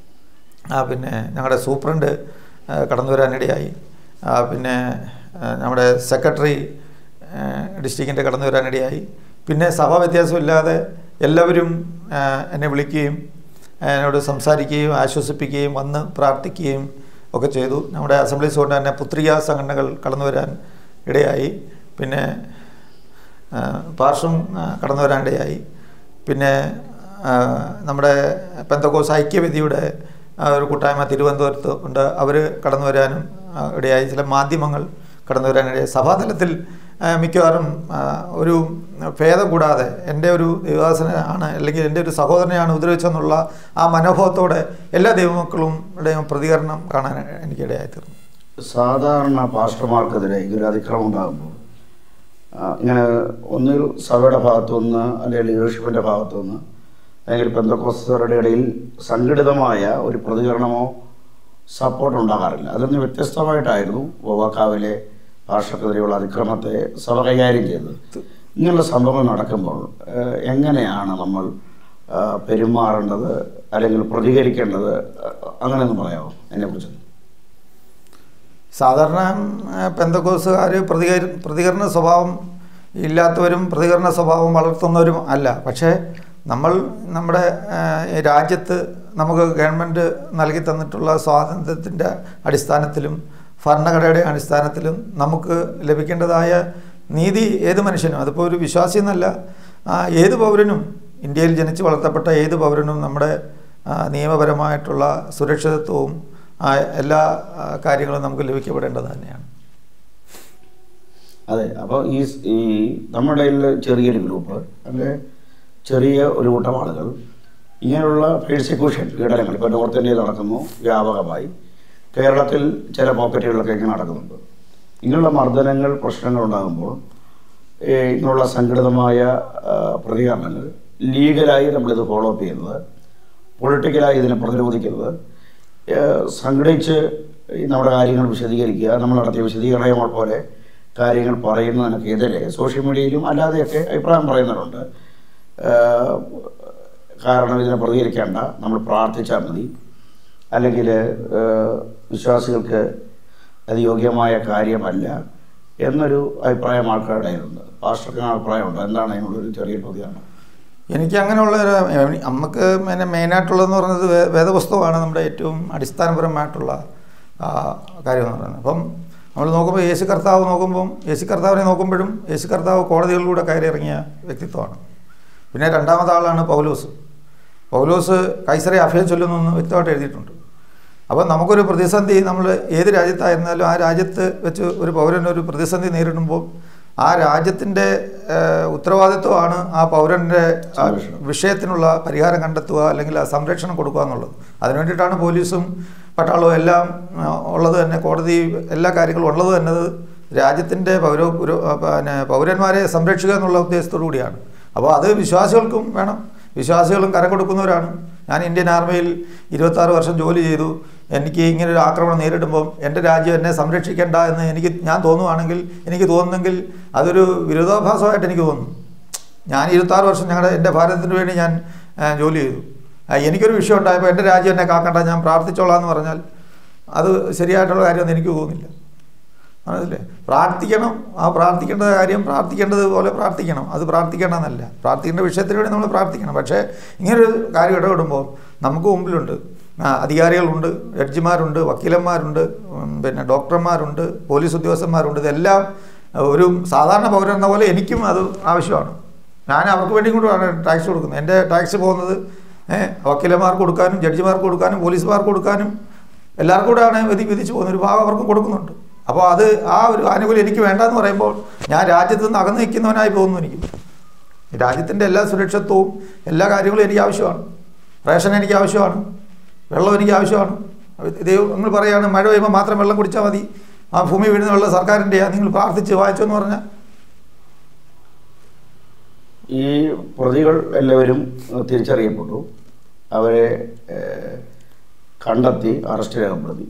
ആ, പിന്നെ ഞങ്ങളുടെ സൂപ്രണ്ട് ആ, കടന്നു വരാനിടയായി ആ, പിന്നെ ആ, നമ്മുടെ സെക്രട്ടറി ഡിസ്ട്രിക്റ്റിൻ്റെ കടന്നു വരാനിടയായി പിന്നെ സഭാ വ്യത്യാസമില്ലാതെ എല്ലാവരും ആ, എന്നെ വിളിക്കുകയും എന്നോട് സംസാരിക്കുകയും ആശ്വസിപ്പിക്കുകയും വന്ന് പ്രാർത്ഥിക്കുകയും ഒക്കെ ചെയ്തു നമ്മുടെ അസംബ്ലി സ്കൂളിൻ്റെ തന്നെ പുത്രികാ സംഘടനകൾ കടന്നു വരാൻ ഇടയായി പിന്നെ ആ, പാർശ്വം ആ, കടന്നു വരാനിടയായി പിന്നെ ആ, നമ്മുടെ പെന്തക്കോസ് ഐക്യവേദിയുടെ ആ, ഒരു കൂട്ടായ്മ തിരുവനന്തപുരത്ത് ഉണ്ട് അവർ കടന്നു വരാനും ആ, ഇടയായി ചില മാധ്യമങ്ങൾ കടന്നു വരാനിടയായി സഭാതലത്തിൽ ആ, മിക്കവാറും ആ, ഒരു ഭേദം കൂടാതെ എൻ്റെ ഒരു ദൈവദാസന ആണ് അല്ലെങ്കിൽ എൻ്റെ ഒരു സഹോദരനെയാണ് ഉപദ്രവിച്ചെന്നുള്ള ആ മനോഭാവത്തോടെ എല്ലാ ദൈവമക്കളുടെയും പ്രതികരണം കാണാൻ എനിക്കിടയായിത്തീർന്നു സാധാരണ പാസ്റ്റർമാർക്കെതിരെ ഇങ്ങനെ അതിക്രമം ഉണ്ടാകുമ്പോൾ ആ, ഇങ്ങനെ ഒന്നിൽ സഭയുടെ ഭാഗത്തുനിന്ന് അല്ലെങ്കിൽ ലീഡർഷിപ്പിൻ്റെ ഭാഗത്തുനിന്ന് അല്ലെങ്കിൽ പെന്തക്കോസ്തരുടെ ഇടയിൽ സംഘടിതമായ ഒരു പ്രതികരണമോ സപ്പോർട്ട് ഉണ്ടാകാറില്ല അതിൽ നിന്ന് വ്യത്യസ്തമായിട്ടായിരുന്നു വോവാക്കാവിലെ ഭാഷക്കെതിരെയുള്ള അതിക്രമത്തെ സഭ കൈകാര്യം ചെയ്തത് ഇങ്ങനെയുള്ള സംഭവങ്ങൾ നടക്കുമ്പോൾ ഏഹ്, എങ്ങനെയാണ് നമ്മൾ ആ, പെരുമാറേണ്ടത് അല്ലെങ്കിൽ പ്രതികരിക്കേണ്ടത് അങ്ങനെയൊന്ന് പറയാമോ അതിനെക്കുറിച്ച് സാധാരണ പെന്തക്കോസുകാർ പ്രതികര പ്രതികരണ സ്വഭാവം ഇല്ലാത്തവരും പ്രതികരണ സ്വഭാവം വളർത്തുന്നവരും അല്ല പക്ഷേ നമ്മൾ നമ്മുടെ ആ, ഈ രാജ്യത്ത് നമുക്ക് ഗവൺമെൻറ് നൽകി തന്നിട്ടുള്ള സ്വാതന്ത്ര്യത്തിൻ്റെ അടിസ്ഥാനത്തിലും ഭരണഘടനയുടെ അടിസ്ഥാനത്തിലും നമുക്ക് ലഭിക്കേണ്ടതായ നീതി ഏത് മനുഷ്യനും അതിപ്പോൾ ഒരു വിശ്വാസി എന്നല്ല ആ, ഏത് പൗരനും ഇന്ത്യയിൽ ജനിച്ച് വളർത്തപ്പെട്ട ഏത് പൗരനും നമ്മുടെ ആ, നിയമപരമായിട്ടുള്ള സുരക്ഷിതത്വവും ആ, എല്ലാ ആ, കാര്യങ്ങളും നമുക്ക് ലഭിക്കപ്പെടേണ്ടത് തന്നെയാണ് അതെ അപ്പോൾ ഈ സ്- ഈ നമ്മുടെ ഇടയിൽ ചെറിയൊരു ഗ്രൂപ്പ് അല്ലെ ചെറിയ ഒരു കൂട്ടം ആളുകൾ ഇങ്ങനെയുള്ള പേഴ്സിക്യൂഷൻ പീഡനങ്ങൾ ഇപ്പോൾ നോർത്ത് ഇന്ത്യയിൽ നടക്കുന്നു വ്യാപകമായി കേരളത്തിൽ ചില പോക്കറ്റുകളിലൊക്കെ ഇങ്ങനെ നടക്കുന്നുണ്ട് ഇങ്ങനെയുള്ള മർദ്ദനങ്ങൾ പ്രശ്നങ്ങൾ ഉണ്ടാകുമ്പോൾ ഈ ഇങ്ങനെയുള്ള സംഘടിതമായ ആ, പ്രതികരണങ്ങൾ ലീഗലായി നമ്മളിത് ഫോളോ അപ്പ് ചെയ്യുന്നത് പൊളിറ്റിക്കലായി ഇതിനെ പ്രതിരോധിക്കുന്നത് ഏഹ് സംഘടിച്ച് ഈ നമ്മുടെ കാര്യങ്ങൾ വിശദീകരിക്കുക നമ്മൾ നടത്തിയ വിശദീകരണങ്ങൾ പോലെ കാര്യങ്ങൾ പറയുന്നതിനൊക്കെതിരെ സോഷ്യൽ മീഡിയയിലും അല്ലാതെയൊക്കെ അഭിപ്രായം പറയുന്നവരുണ്ട് ഏഹ് കാരണം ഇതിനെ പ്രതികരിക്കേണ്ട നമ്മൾ പ്രാർത്ഥിച്ചാൽ മതി അല്ലെങ്കിൽ ഏഹ് വിശ്വാസികൾക്ക് അത് യോഗ്യമായ കാര്യമല്ല എന്നൊരു അഭിപ്രായം ആൾക്കാരുടെ ഉണ്ട് പാസ്റ്റർക്ക് അഭിപ്രായമുണ്ട് എന്താണ് അതിനുള്ളൊരു ചെറിയ പ്രതികരണം എനിക്ക് അങ്ങനെയുള്ള ഒരു നമുക്ക് പിന്നെ മെയിനായിട്ടുള്ളതെന്ന് പറയുന്നത് വേ- വേദപുസ്തകമാണ് നമ്മുടെ ഏറ്റവും അടിസ്ഥാനപരമായിട്ടുള്ള ആ, കാര്യം എന്ന് പറയുന്നത് അപ്പം നമ്മൾ നോക്കുമ്പോൾ യേശു കർത്താവ് നോക്കുമ്പം യേശു കർത്താവിനെ നോക്കുമ്പോഴും യേശു കർത്താവ് കോടതികളിലൂടെ കയറി ഇറങ്ങിയ വ്യക്തിത്വമാണ് പിന്നെ രണ്ടാമത്തെ ആളാണ് പൗലോസ് പൗലോസ് കൈസറെ അഭയം ചൊല്ലുന്നു എന്ന് വ്യക്തമായിട്ട് എഴുതിയിട്ടുണ്ട് അപ്പോൾ നമുക്കൊരു പ്രതിസന്ധി നമ്മൾ ഏത് രാജ്യത്തായിരുന്നാലും ആ രാജ്യത്ത് വെച്ച് ഒരു പൗരന് ഒരു പ്രതിസന്ധി നേരിടുമ്പോൾ ആ രാജ്യത്തിൻ്റെ ഉത്തരവാദിത്വമാണ് ആ പൗരൻ്റെ ആ സംരക്ഷണം. വിഷയത്തിനുള്ള പരിഹാരം കണ്ടെത്തുക അല്ലെങ്കിൽ ആ സംരക്ഷണം കൊടുക്കുക എന്നുള്ളത് അതിനു വേണ്ടിയിട്ടാണ് പോലീസും പട്ടാളവും എല്ലാം ആ, ഉള്ളത് തന്നെ കോടതി എല്ലാ കാര്യങ്ങളും ഉള്ളത് തന്നെ രാജ്യത്തിൻ്റെ പൗര പുരോ- ആ, പിന്നെ പൗരന്മാരെ സംരക്ഷിക്കുക എന്നുള്ള ഉദ്ദേശത്തോടു കൂടിയാണ് അപ്പോൾ അത് വിശ്വാസികൾക്കും വേണം വിശ്വാസികളും കരം കൊടുക്കുന്നവരാണ് ഞാൻ ഇന്ത്യൻ ആർമിയിൽ ഇരുപത്താറ് വർഷം ജോലി ചെയ്തു എനിക്ക് ഇങ്ങനെ ഒരു ആക്രമണം നേരിടുമ്പോൾ എൻ്റെ രാജ്യം എന്നെ സംരക്ഷിക്കേണ്ട എന്ന് എനിക്ക് ഞാൻ തോന്നുവാണെങ്കിൽ എനിക്ക് തോന്നുന്നെങ്കിൽ അതൊരു വിരോധാഭാസമായിട്ട് എനിക്ക് തോന്നുന്നു ഞാൻ ഇരുപത്താറ് വർഷം ഞങ്ങളുടെ എൻ്റെ ഭാരതത്തിന് വേണ്ടി ഞാൻ ആ, ജോലി ചെയ്തു ആ, എനിക്കൊരു വിഷയം ഉണ്ടായപ്പോൾ എൻ്റെ രാജ്യം എന്നെ കാക്കണ്ട ഞാൻ പ്രാർത്ഥിച്ചോളാം എന്ന് പറഞ്ഞാൽ അത് ശരിയായിട്ടുള്ള കാര്യമൊന്നും എനിക്ക് തോന്നുന്നില്ല മനസ്സിലെ പ്രാർത്ഥിക്കണം ആ പ്രാർത്ഥിക്കേണ്ട കാര്യം പ്രാർത്ഥിക്കേണ്ടത് പോലെ പ്രാർത്ഥിക്കണം അത് പ്രാർത്ഥിക്കേണ്ടതെന്നല്ല പ്രാർത്ഥിക്കേണ്ട വിഷയത്തിന് വേണ്ടി നമ്മൾ പ്രാർത്ഥിക്കണം പക്ഷേ ഇങ്ങനൊരു കാര്യം ഇടപെടുമ്പോൾ നമുക്ക് മുമ്പിലുണ്ട് ആ, അധികാരികളുണ്ട് ജഡ്ജിമാരുണ്ട് വക്കീലന്മാരുണ്ട് ഉം, പിന്നെ ഡോക്ടർമാരുണ്ട് പോലീസ് ഉദ്യോഗസ്ഥന്മാരുണ്ട് ഇതെല്ലാം ഒരു സാധാരണ പൗരൻ എന്ന പോലെ എനിക്കും അത് ആവശ്യമാണ് ഞാൻ അവർക്ക് വേണ്ടി കൂടെയാണ് ടാക്സ് കൊടുക്കുന്നത് എൻ്റെ ടാക്സ് പോകുന്നത് ഏഹ്, വക്കീലന്മാർക്ക് കൊടുക്കാനും ജഡ്ജിമാർക്ക് കൊടുക്കാനും പോലീസുമാർക്ക് കൊടുക്കാനും എല്ലാവർക്കും കൂടെയാണ് വിധി വിധിച്ചു പോകുന്നത് ഒരു ഭാഗം അവർക്കും കൊടുക്കുന്നുണ്ട് അപ്പോൾ അത് ആ ഒരു ആനുകൂല്യം എനിക്ക് വേണ്ടെന്ന് പറയുമ്പോൾ ഞാൻ രാജ്യത്ത് നിന്ന് അകന്നു നിൽക്കുന്നവനായി പോകുന്നു എനിക്ക് രാജ്യത്തിൻ്റെ എല്ലാ സുരക്ഷിതത്വവും എല്ലാ കാര്യങ്ങളും എനിക്ക് ആവശ്യമാണ് റേഷൻ എനിക്ക് ആവശ്യമാണ് വെള്ളം എനിക്ക് ആവശ്യമാണ് ദൈവം നിങ്ങൾ പറയുകയാണ് മഴ പെയ്യുമ്പോൾ മാത്രം വെള്ളം കുടിച്ചാൽ മതി ആ ഭൂമി വീഴുന്ന വെള്ളം സർക്കാരിൻ്റെയാണ് നിങ്ങൾ പ്രാർത്ഥിച്ച് വായിച്ചു എന്ന് പറഞ്ഞാൽ ഈ പ്രതികൾ എല്ലാവരും തിരിച്ചറിയപ്പെട്ടു അവരെ ഏഹ്, കണ്ടെത്തി അറസ്റ്റ് രേഖപ്പെടുത്തി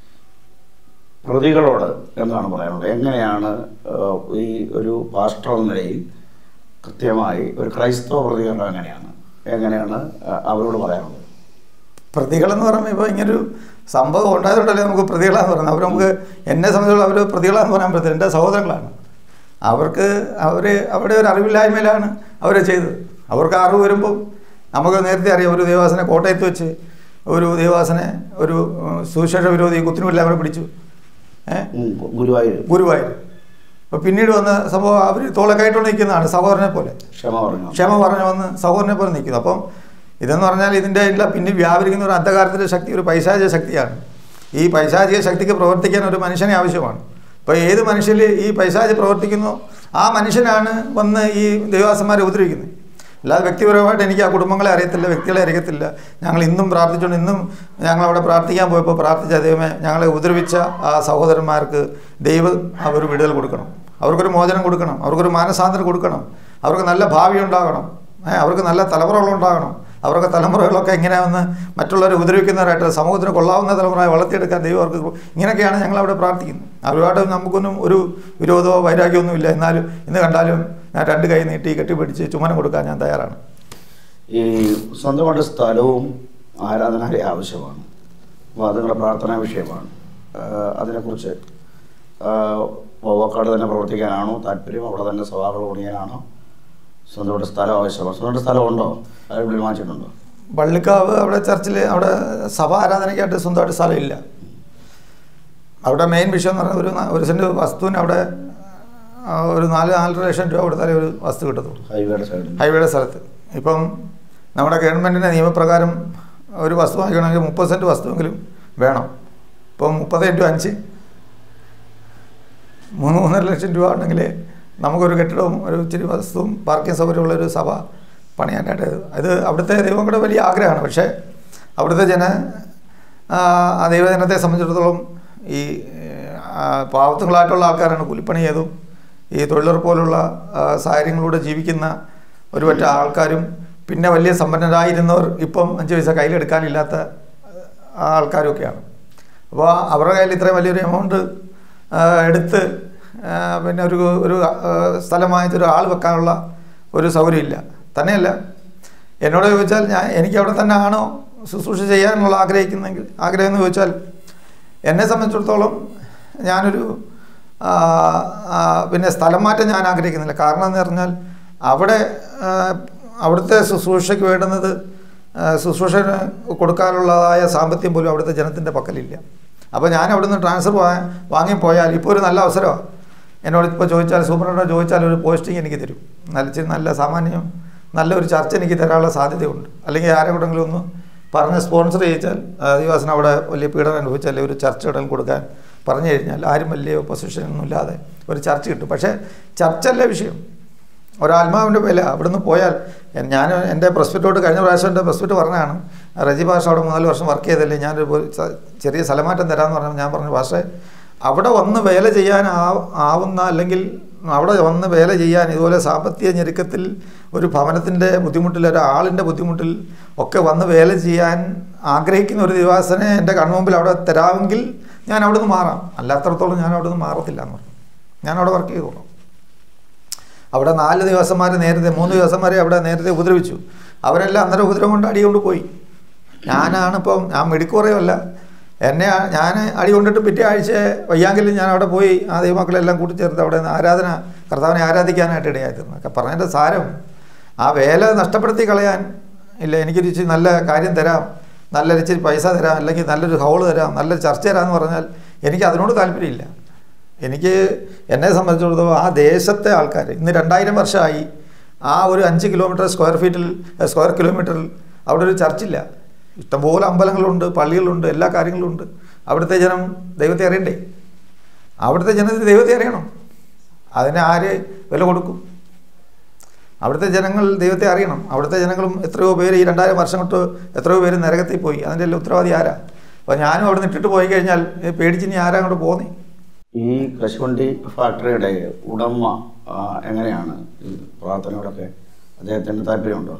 പ്രതികളോട് എന്താണ് പറയാനുള്ളത് എങ്ങനെയാണ് ഏഹ്, ഈ ഒരു പാസ്റ്റർ എന്ന നിലയിൽ കൃത്യമായി ഒരു ക്രൈസ്തവ പ്രതികരണം എങ്ങനെയാണ് എങ്ങനെയാണ് അഹ് അവരോട് പറയാനുള്ളത് പ്രതികളെന്ന് പറയുമ്പോൾ ഇപ്പോൾ ഇങ്ങനൊരു സംഭവം ഉണ്ടായതുകൊണ്ടല്ലേ നമുക്ക് പ്രതികളാന്ന് പറയുന്നത് അവർ നമുക്ക് എന്നെ സംബന്ധിച്ചുള്ള അവർ പ്രതികളാന്ന് പറയാൻ പറ്റില്ല എൻ്റെ സഹോദരങ്ങളാണ് അവർക്ക് അവർ അവിടെ ഒരു അറിവില്ലായ്മയിലാണ് അവർ ചെയ്തത് അവർക്ക് ആ അറിവ് വരുമ്പം നമുക്ക് നേരത്തെ അറിയാം ഒരു ദേവാസനെ കോട്ടയത്ത് വെച്ച് ഒരു ദേവാസനെ ഒരു ഉം, സുവിശേഷ വിരോധി കുത്തിനുമില്ല അവരെ പിടിച്ചു ഏഹ് ഉം, ഗുരുവായൂർ ഗുരുവായൂർ അപ്പോൾ പിന്നീട് വന്ന സംഭവം അവർ തോളക്കായിട്ട് നിൽക്കുന്നതാണ് സഹോദരനെ പോലെ ക്ഷമ പറഞ്ഞു ക്ഷമ പറഞ്ഞു വന്ന് സഹോദരനെ പോലെ നിൽക്കുന്നു അപ്പം ഇതെന്ന് പറഞ്ഞാൽ ഇതിൻ്റെ എല്ലാം പിന്നിൽ വ്യാപരിക്കുന്ന ഒരു അന്ധകാരത്തിൻ്റെ ശക്തി ഒരു പൈശാചിക ശക്തിയാണ് ഈ പൈശാചിക ശക്തിക്ക് പ്രവർത്തിക്കാൻ ഒരു മനുഷ്യനെ ആവശ്യമാണ് അപ്പോൾ ഏത് മനുഷ്യരിൽ ഈ പൈശാചി പ്രവർത്തിക്കുന്നോ ആ മനുഷ്യനാണ് വന്ന് ഈ ദൈവാസന്മാരെ ഉപദ്രവിക്കുന്നത് അല്ലാതെ വ്യക്തിപരമായിട്ട് എനിക്ക് ആ കുടുംബങ്ങളെ അറിയത്തില്ല വ്യക്തികളെ അറിയത്തില്ല ഞങ്ങൾ ഇന്നും പ്രാർത്ഥിച്ചുകൊണ്ട് ഇന്നും ഞങ്ങളവിടെ പ്രാർത്ഥിക്കാൻ പോയപ്പോൾ പ്രാർത്ഥിച്ച ദൈവമേ ഞങ്ങളെ ഉപദ്രവിച്ച ആ സഹോദരന്മാർക്ക് ദൈവം അവർ വിടുതൽ കൊടുക്കണം അവർക്കൊരു മോചനം കൊടുക്കണം അവർക്കൊരു മാനസാന്തരം കൊടുക്കണം അവർക്ക് നല്ല ഭാവി ഉണ്ടാകണം ഏ, അവർക്ക് നല്ല തലമുറകളുണ്ടാകണം അവർക്ക് തലമുറകളൊക്കെ ഇങ്ങനെ വന്ന് മറ്റുള്ളവരെ ഉപദ്രവിക്കുന്നവരായിട്ട് സമൂഹത്തിന് കൊള്ളാവുന്ന തലമുറയെ വളർത്തിയെടുക്കാൻ ദൈവം അവർക്ക് കൊ- ഇങ്ങനെയൊക്കെയാണ് ഞങ്ങൾ അവിടെ പ്രാർത്ഥിക്കുന്നത് അവരുമായിട്ട് നമുക്കൊന്നും ഒരു വിരോധമോ വൈരാഗ്യമൊന്നും ഇല്ല എന്നാലും ഇന്ന് കണ്ടാലും ഞാൻ രണ്ട് കൈ നീട്ടി കെട്ടിപ്പിടിച്ച് ചുമനം കൊടുക്കാൻ ഞാൻ തയ്യാറാണ് ഈ സ്വന്തമായിട്ട് സ്ഥലവും ആരാധനാലയ ആവശ്യമാണ് അപ്പോൾ അത് നിങ്ങളുടെ പ്രാർത്ഥനാ വിഷയമാണ് ആഹ് അതിനെക്കുറിച്ച് ആഹ് വവ്വാക്കാട് തന്നെ പ്രവർത്തിക്കാനാണോ താല്പര്യം അവിടെ തന്നെ സഭാകൾ പണിയാനാണോ സ്വന്തമായിട്ട് സ്ഥലം ആവശ്യമാണ് സ്വന്തമായിട്ട് സ്ഥലം ഉണ്ടോ അത് ഇവിടെ മാറ്റിയിട്ടുണ്ടോ വള്ളിക്കാവ് അവിടെ ചർച്ചിൽ അവിടെ സഭ ആരാധനയ്ക്കായിട്ട് സ്വന്തമായിട്ട് സ്ഥലമില്ല അവിടെ മെയിൻ വിഷയം എന്ന് പറഞ്ഞാൽ ഒരു നാ- ഒരു സെൻറ്റ് വസ്തുവിന് അവിടെ ആ, ഒരു നാല് നാലര ലക്ഷം രൂപ കൊടുത്താലേ ഒരു വസ്തു കിട്ടത്തുള്ളൂ ഹൈവേയുടെ സൈഡിൽ ഹൈവേയുടെ സ്ഥലത്ത് ഇപ്പം നമ്മുടെ ഗവൺമെൻറ്റിൻ്റെ നിയമപ്രകാരം ഒരു വസ്തു വാങ്ങിക്കണമെങ്കിൽ മുപ്പത് സെൻറ്റ് വസ്തുവെങ്കിലും വേണം ഇപ്പം മുപ്പത് ഇൻറ്റു അഞ്ച് മൂന്ന് മൂന്നര ലക്ഷം രൂപ ഉണ്ടെങ്കിൽ നമുക്കൊരു കെട്ടിടവും ഒരു ഇച്ചിരി വസ്തുവും പാർക്കിംഗ് സൗകര്യമുള്ള ഒരു സഭ പണിയാനായിട്ട് ഇത് അവിടുത്തെ ദൈവങ്ങളുടെ വലിയ ആഗ്രഹമാണ് പക്ഷേ അവിടുത്തെ ജന ആ, ആ ദൈവജനത്തെ സംബന്ധിച്ചിടത്തോളം ഈ ആ, പാവത്തുകളായിട്ടുള്ള ആൾക്കാരാണ് കൂലിപ്പണി ചെയ്തും ഈ തൊഴിലുറപ്പ് പോലുള്ള ആ, സാഹചര്യങ്ങളിലൂടെ ജീവിക്കുന്ന ഒരു പറ്റ ആൾക്കാരും പിന്നെ വലിയ സമ്പന്നരായിരുന്നവർ ഇപ്പം അഞ്ച് പൈസ കയ്യിലെടുക്കാനില്ലാത്ത ആ, ആൾക്കാരൊക്കെയാണ് അപ്പോൾ അവരുടെ കയ്യിൽ ഇത്രയും വലിയൊരു എമൗണ്ട് എടുത്ത് ആ, പിന്നെ ഒരു ഒരു ആ, സ്ഥലം വാങ്ങിച്ചൊരു ആൾ വെക്കാനുള്ള ഒരു സൗകര്യമില്ല തന്നെയല്ല എന്നോട് ചോദിച്ചാൽ ഞാൻ എനിക്ക് അവിടെ തന്നെ ആണോ ശുശ്രൂഷ ചെയ്യാനുള്ള ആഗ്രഹിക്കുന്നെങ്കിൽ ആഗ്രഹം എന്ന് ചോദിച്ചാൽ എന്നെ സംബന്ധിച്ചിടത്തോളം ഞാനൊരു ആ, ആ, പിന്നെ സ്ഥലം മാറ്റം ഞാൻ ആഗ്രഹിക്കുന്നില്ല കാരണം എന്ന് പറഞ്ഞാൽ അവിടെ ആ, അവിടുത്തെ ശുശ്രൂഷയ്ക്ക് വേണ്ടുന്നത് ആ, ശുശ്രൂഷ കൊടുക്കാനുള്ളതായ സാമ്പത്തികം പോലും അവിടുത്തെ ജനത്തിൻ്റെ പക്കലില്ല അപ്പോൾ ഞാൻ അവിടുന്ന് ട്രാൻസ്ഫർ വാങ്ങിപ്പോയാൽ ഇപ്പോൾ ഒരു നല്ല അവസരമാണ് എന്നോട് ഇപ്പോൾ ചോദിച്ചാൽ സൂപ്പറിനോട് ചോദിച്ചാൽ ഒരു പോസ്റ്റിംഗ് എനിക്ക് തരും നല്ല ഇച്ചിരി നല്ല സാമാന്യം നല്ലൊരു ചർച്ച എനിക്ക് തരാനുള്ള സാധ്യതയുണ്ട് അല്ലെങ്കിൽ ആരെങ്കിലും ഒന്ന് പറഞ്ഞ് സ്പോൺസർ ചെയ്യിച്ചാൽ ആദിവാസിന് അവിടെ വലിയ പീഡനം അനുഭവിച്ചാൽ ഒരു ചർച്ച ഇടം കൊടുക്കാൻ പറഞ്ഞു കഴിഞ്ഞാൽ ആരും വലിയ പൊസിഷനൊന്നും ഇല്ലാതെ ഒരു ചർച്ച കിട്ടും പക്ഷേ ചർച്ചല്ല വിഷയം ഒരാത്മാവിൻ്റെ വില അവിടുന്ന് പോയാൽ എൻ- ഞാൻ എൻ്റെ പ്രസ്പെക്റ്റോട്ട് കഴിഞ്ഞ പ്രാവശ്യം എൻ്റെ പ്രസ്പെക്റ്റ് പറഞ്ഞതാണ് റജി ഭാഷ അവിടെ മൂന്നാല് വർഷം വർക്ക് ചെയ്തല്ലേ ഞാനൊരു ഒരു സ- ചെറിയ സ്ഥലമാറ്റം തരാമെന്ന് പറഞ്ഞപ്പോൾ ഞാൻ പറഞ്ഞു പക്ഷേ അവിടെ വന്ന് വേല ചെയ്യാൻ ആ- ആവുന്ന അല്ലെങ്കിൽ അവിടെ വന്ന് വേല ചെയ്യാൻ ഇതുപോലെ സാമ്പത്തിക ഞെരുക്കത്തിൽ ഒരു ഭവനത്തിൻ്റെ ബുദ്ധിമുട്ടിൽ ഒരാളിൻ്റെ ബുദ്ധിമുട്ടിൽ ഒക്കെ വന്ന് വേല ചെയ്യാൻ ആഗ്രഹിക്കുന്ന ഒരു ദിവാസനെ എൻ്റെ കൺമുമ്പിൽ അവിടെ തരാമെങ്കിൽ ഞാൻ അവിടെ നിന്ന് മാറാം അല്ലാത്തടത്തോളം ഞാൻ അവിടെ നിന്ന് മാറത്തില്ല എന്ന് പറഞ്ഞു ഞാൻ അവിടെ വർക്ക് ചെയ്തോളാം അവിടെ നാല് ദിവസന്മാർ നേരത്തെ മൂന്ന് ദിവസന്മാരെ അവിടെ നേരത്തെ ഉപദ്രവിച്ചു അവരെല്ലാം അന്നേരം ഉപദ്രവം കൊണ്ട് അടി കൊണ്ട് പോയി ഞാനാണിപ്പം ഞാൻ മെഡിക്കുറയല്ല എന്നെ ആ- ഞാൻ അടി കൊണ്ടിട്ട് പിറ്റേ ആഴ്ച വയ്യാങ്കിലും ഞാൻ അവിടെ പോയി ആ ദൈവമക്കളെല്ലാം കൂട്ടിച്ചേർത്ത് അവിടെ നിന്ന് ആരാധന കർത്താവിനെ ആരാധിക്കാനായിട്ട് ഇടയായിരുന്നു ഒക്കെ പറഞ്ഞതിൻ്റെ സാരം ആ വേല നഷ്ടപ്പെടുത്തി കളയാൻ ഇല്ല എനിക്കൊരു ഇച്ചിരി നല്ല കാര്യം തരാം നല്ലൊരു ഇച്ചിരി പൈസ തരാം അല്ലെങ്കിൽ നല്ലൊരു ഹൗള് തരാം നല്ലൊരു ചർച്ച തരാമെന്ന് പറഞ്ഞാൽ എനിക്ക് അതിനോട് താല്പര്യമില്ല എനിക്ക് എന്നെ സംബന്ധിച്ചിടത്തോളം ആ ദേശത്തെ ആൾക്കാർ ഇന്ന് രണ്ടായിരം വർഷമായി ആ ഒരു അഞ്ച് കിലോമീറ്റർ സ്ക്വയർ ഫീറ്റിൽ സ്ക്വയർ കിലോമീറ്ററിൽ അവിടെ ഒരു ചർച്ചില്ല ഇഷ്ടംപോലെ അമ്പലങ്ങളുണ്ട് പള്ളികളുണ്ട് എല്ലാ കാര്യങ്ങളുണ്ട് അവിടുത്തെ ജനം ദൈവത്തെ അറിയണ്ടേ അവിടുത്തെ ജനത്തിന് ദൈവത്തെ അറിയണം അതിന് ആര് വില കൊടുക്കും അവിടുത്തെ ജനങ്ങൾ ദൈവത്തെ അറിയണം അവിടുത്തെ ജനങ്ങളും എത്രയോ പേര് ഈ രണ്ടായിരം വർഷം തൊട്ട് എത്രയോ പേര് നരകത്തിൽ പോയി അതിൻ്റെ എല്ലാം ഉത്തരവാദി ആരാ അപ്പോൾ ഞാനും അവിടെ നിന്ന് ഇട്ടിട്ട് പോയി കഴിഞ്ഞാൽ ഏ, പേടിച്ച് ഇനി ആരാ അങ്ങോട്ട് പോകുന്നേ ഈ കശുവണ്ടി ഫാക്ടറിയുടെ ഉടമ ആ, എങ്ങനെയാണ് ഈ പ്രാർത്ഥനയോടൊക്കെ അദ്ദേഹത്തിന് താല്പര്യമുണ്ടോ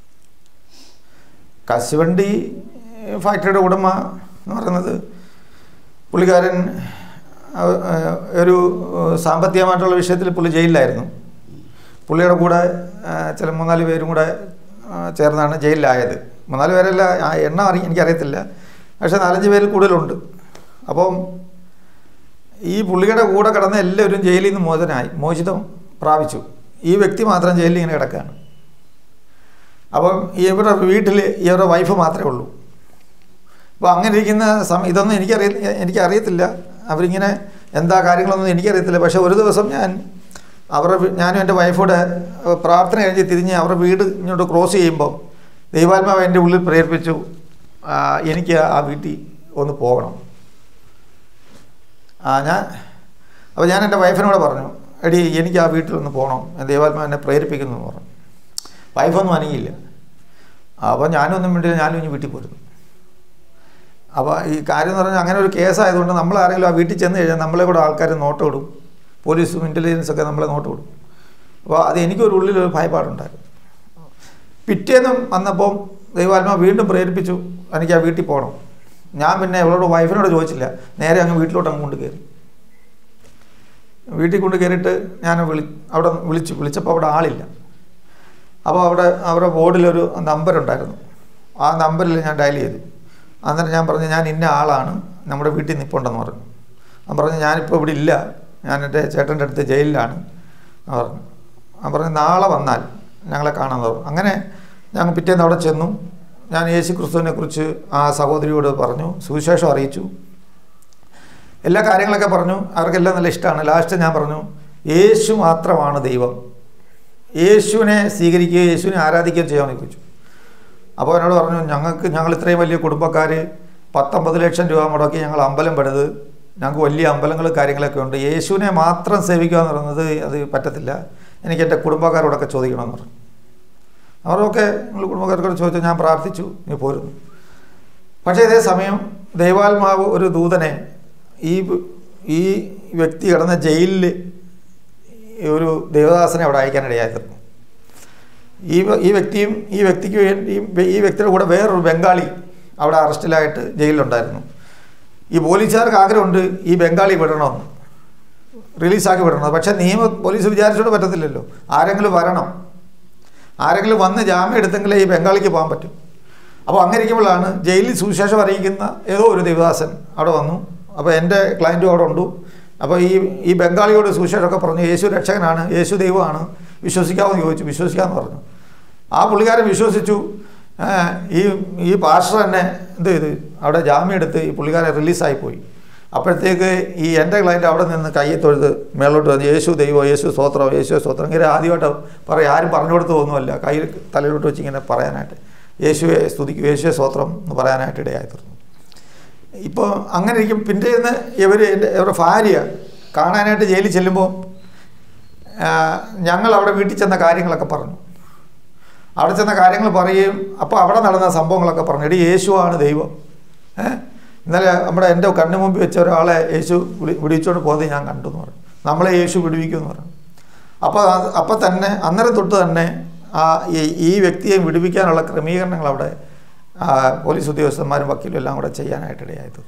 കശുവണ്ടി ഫാക്ടറിയുടെ ഉടമ എന്ന് പറയുന്നത് പുള്ളിക്കാരൻ അഹ്, അഹ്, ഒരു അഹ്, സാമ്പത്തികമായിട്ടുള്ള വിഷയത്തിൽ പുള്ളി ജയിലിലായിരുന്നു പുള്ളിയുടെ കൂടെ അഹ്, ചില മൂന്നാല് പേരും കൂടെ അഹ്, ചേർന്നാണ് ജയിലിലായത് മൂന്നാല് പേരല്ല ആ എണ്ണം അറി എനിക്കറിയത്തില്ല പക്ഷേ നാലഞ്ച് പേരിൽ കൂടുതലുണ്ട് അപ്പം ഈ പുള്ളിയുടെ കൂടെ കിടന്ന എല്ലാവരും ജയിലിൽ നിന്ന് മോചനായി മോചിതം പ്രാപിച്ചു ഈ വ്യക്തി മാത്രം ജയിലിൽ ഇങ്ങനെ കിടക്കുകയാണ് അപ്പം ഇവരുടെ വീട്ടിൽ ഇവരുടെ വൈഫ് മാത്രമേ ഉള്ളൂ അപ്പോൾ അങ്ങനെ ഇരിക്കുന്ന സമയം ഇതൊന്നും എനിക്കറിയ എനിക്കറിയത്തില്ല അവരിങ്ങനെ എന്താ കാര്യങ്ങളൊന്നും എനിക്കറിയത്തില്ല പക്ഷേ ഒരു ദിവസം ഞാൻ അവരുടെ വീ- ഞാനും എൻ്റെ വൈഫോടെ ഏഹ്, പ്രാർത്ഥന കഴിഞ്ഞ് തിരിഞ്ഞ് അവരുടെ വീട് ഇങ്ങോട്ട് ക്രോസ് ചെയ്യുമ്പോൾ ദൈവാത്മാവ് എൻ്റെ ഉള്ളിൽ പ്രേരിപ്പിച്ചു ആ, എനിക്ക് ആ വീട്ടിൽ ഒന്ന് പോകണം ആ ഞാൻ അപ്പോൾ ഞാൻ എൻ്റെ വൈഫിനോട് പറഞ്ഞു എടി എനിക്ക് ആ വീട്ടിൽ ഒന്ന് പോകണം ദൈവാത്മാവ് എന്നെ പ്രേരിപ്പിക്കുന്നു എന്ന് പറഞ്ഞു വൈഫൊന്നും അനങ്ങിയില്ല അപ്പോൾ ഞാനൊന്നും വേണ്ടിയില്ല ഞാനും ഇനി വീട്ടിൽ പോരുന്നു അപ്പോൾ ഈ കാര്യം എന്ന് പറഞ്ഞാൽ അങ്ങനെ ഒരു കേസായതുകൊണ്ട് നമ്മൾ ആരെങ്കിലും ആ വീട്ടിൽ ചെന്ന് കഴിഞ്ഞാൽ നമ്മളെ കൂടെ ആൾക്കാർ നോട്ടം ഇടും പോലീസും ഇൻ്റലിജൻസ് ഒക്കെ നമ്മളെ നോട്ടം ഇടും അപ്പോൾ അത് എനിക്കൊരു ഉള്ളിലൊരു ഭയപ്പാടുണ്ടായിരുന്നു പിറ്റേന്നും വന്നപ്പം ദൈവാത്മാ വീണ്ടും പ്രേരിപ്പിച്ചു എനിക്ക് ആ വീട്ടിൽ പോകണം ഞാൻ പിന്നെ അവളോട് വൈഫിനോട് ചോദിച്ചില്ല നേരെ അങ്ങ് വീട്ടിലോട്ട് അങ്ങ് കൊണ്ട് കയറി വീട്ടിൽ കൊണ്ട് കയറിയിട്ട് ഞാൻ വിളി അവിടെ വിളിച്ചു വിളിച്ചപ്പോൾ അവിടെ ആളില്ല അപ്പോൾ അവിടെ അവരുടെ ബോർഡിലൊരു നമ്പറുണ്ടായിരുന്നു ആ നമ്പറിൽ ഞാൻ ഡയൽ ചെയ്തു അന്നേരം ഞാൻ പറഞ്ഞു ഞാൻ ഇന്ന ആളാണ് നമ്മുടെ വീട്ടിൽ നിൽപ്പുണ്ടെന്ന് പറഞ്ഞു ഞാൻ പറഞ്ഞു ഞാനിപ്പോൾ ഇവിടെ ഇല്ല ഞാൻ എൻ്റെ ചേട്ടൻ്റെ അടുത്ത് ജയിലിലാണ് എന്ന് പറഞ്ഞു ഞാൻ പറഞ്ഞു നാളെ വന്നാൽ ഞങ്ങളെ കാണാൻ പറഞ്ഞു അങ്ങനെ ഞങ്ങൾ പിറ്റേന്ന് അവിടെ ചെന്നു ഞാൻ യേശു ക്രിസ്തുവിനെ കുറിച്ച് ആ സഹോദരിയോട് പറഞ്ഞു സുവിശേഷം അറിയിച്ചു എല്ലാ കാര്യങ്ങളൊക്കെ പറഞ്ഞു അവർക്കെല്ലാം നല്ല ഇഷ്ടമാണ് ലാസ്റ്റ് ഞാൻ പറഞ്ഞു യേശു മാത്രമാണ് ദൈവം യേശുവിനെ സ്വീകരിക്കുകയും യേശുവിനെ ആരാധിക്കുകയും ചെയ്യാമെന്ന് ചോദിച്ചു അപ്പോൾ എന്നോട് പറഞ്ഞു ഞങ്ങൾക്ക് ഞങ്ങൾ ഇത്രയും വലിയ കുടുംബക്കാർ പത്തൊമ്പത് ലക്ഷം രൂപ മുടക്കി ഞങ്ങൾ അമ്പലം പണിത് ഞങ്ങൾക്ക് വലിയ അമ്പലങ്ങൾ കാര്യങ്ങളൊക്കെ ഉണ്ട് യേശുവിനെ മാത്രം സേവിക്കുക എന്ന് പറയുന്നത് അത് പറ്റത്തില്ല എനിക്ക് എൻ്റെ കുടുംബക്കാരോടൊക്കെ ചോദിക്കണമെന്ന് പറഞ്ഞു അവരൊക്കെ നിങ്ങൾ കുടുംബക്കാരോട് ചോദിച്ചു ഞാൻ പ്രാർത്ഥിച്ചു നീ പോരുന്നു പക്ഷേ ഇതേ സമയം ദൈവാത്മാവ് ഒരു ദൂതനെ ഈ ഈ വ്യക്തി കിടന്ന ജയിലിൽ ഒരു ദേവദാസനെ അവിടെ അയക്കാനിടയായി തീർന്നു ഈ വ- ഈ വ്യക്തിയും ഈ വ്യക്തിക്ക് വേണ്ടി ഈ വ്യക്തിയുടെ കൂടെ വേറൊരു ബംഗാളി അവിടെ അറസ്റ്റിലായിട്ട് ജയിലിലുണ്ടായിരുന്നു ഈ പോലീസുകാർക്ക് ആഗ്രഹമുണ്ട് ഈ ബംഗാളി വിടണമെന്ന് റിലീസാക്കി വിടണം പക്ഷേ നിയമ പോലീസ് വിചാരിച്ചോണ്ട് പറ്റത്തില്ലല്ലോ ആരെങ്കിലും വരണം ആരെങ്കിലും വന്ന് ജാമ്യം എടുത്തെങ്കിലേ ഈ ബംഗാളിക്ക് പോകാൻ പറ്റും അപ്പോൾ അങ്ങനെ ഇരിക്കുമ്പോഴാണ് ജയിലിൽ സുവിശേഷം അറിയിക്കുന്ന ഏതോ ഒരു ദേവദാസൻ അവിടെ വന്നു അപ്പോൾ എൻ്റെ ക്ലയൻറ്റും അവിടെ ഉണ്ട് അപ്പോൾ ഈ ഈ ബംഗാളിയോട് സുവിശേഷമൊക്കെ പറഞ്ഞു യേശു രക്ഷകനാണ് യേശു ദൈവമാണ് വിശ്വസിക്കാമെന്ന് ചോദിച്ചു വിശ്വസിക്കാമെന്ന് പറഞ്ഞു ആ പുള്ളിക്കാരൻ വിശ്വസിച്ചു ആ, ഈ ഈ പാസ്റ്റർ തന്നെ എന്ത് ചെയ്ത് അവിടെ ജാമ്യം എടുത്ത് ഈ പുള്ളിക്കാരൻ റിലീസായി പോയി അപ്പോഴത്തേക്ക് ഈ എൻ്റെ ക്ലയൻറ്റ് അവിടെ നിന്ന് കയ്യെ തൊഴുത് മേളോട്ട് വന്ന് യേശു ദൈവം യേശു സ്തോത്രം യേശു സ്തോത്രം ഇങ്ങനെ ആദ്യമായിട്ട് പറയും ആരും പറഞ്ഞു കൊടുത്തു പോകുന്നുമല്ല കയ്യിൽ തലയിലോട്ട് വെച്ച് ഇങ്ങനെ പറയാനായിട്ട് യേശുവെ സ്തുതിക്കും യേശുവെ സ്തോത്രം എന്ന് പറയാനായിട്ട് ഇടയായി തീർന്നു ഇപ്പോൾ അങ്ങനെ ഇരിക്കും പിറ്റേന്ന് ഇവർ എൻ്റെ ഇവരുടെ ഭാര്യ കാണാനായിട്ട് ജയിലിൽ ചെല്ലുമ്പോൾ ആ, ഞങ്ങൾ അവിടെ വീട്ടിൽ ചെന്ന കാര്യങ്ങളൊക്കെ പറഞ്ഞു അവിടെ ചെന്ന കാര്യങ്ങൾ പറയുകയും അപ്പോൾ അവിടെ നടന്ന സംഭവങ്ങളൊക്കെ പറഞ്ഞു എടി യേശുവാണ് ദൈവം ഏ ഇന്നലെ നമ്മുടെ എൻ്റെ കണ്ണു മുമ്പിൽ വെച്ച ഒരാളെ യേശു വിളി വിളിച്ചുകൊണ്ട് പോകുന്നത് ഞാൻ കണ്ടു എന്ന് പറഞ്ഞു നമ്മളെ യേശു വിടുവിക്കുമെന്ന് പറഞ്ഞു അപ്പോൾ അത് അപ്പോൾ തന്നെ അന്നേരം തൊട്ട് തന്നെ ആ ഈ ഈ വ്യക്തിയെ വിടുവിക്കാനുള്ള ക്രമീകരണങ്ങൾ അവിടെ ആ, പോലീസ് ഉദ്യോഗസ്ഥന്മാരും വക്കീലും എല്ലാം കൂടെ ചെയ്യാനായിട്ട് ഇടയായി തീർന്നു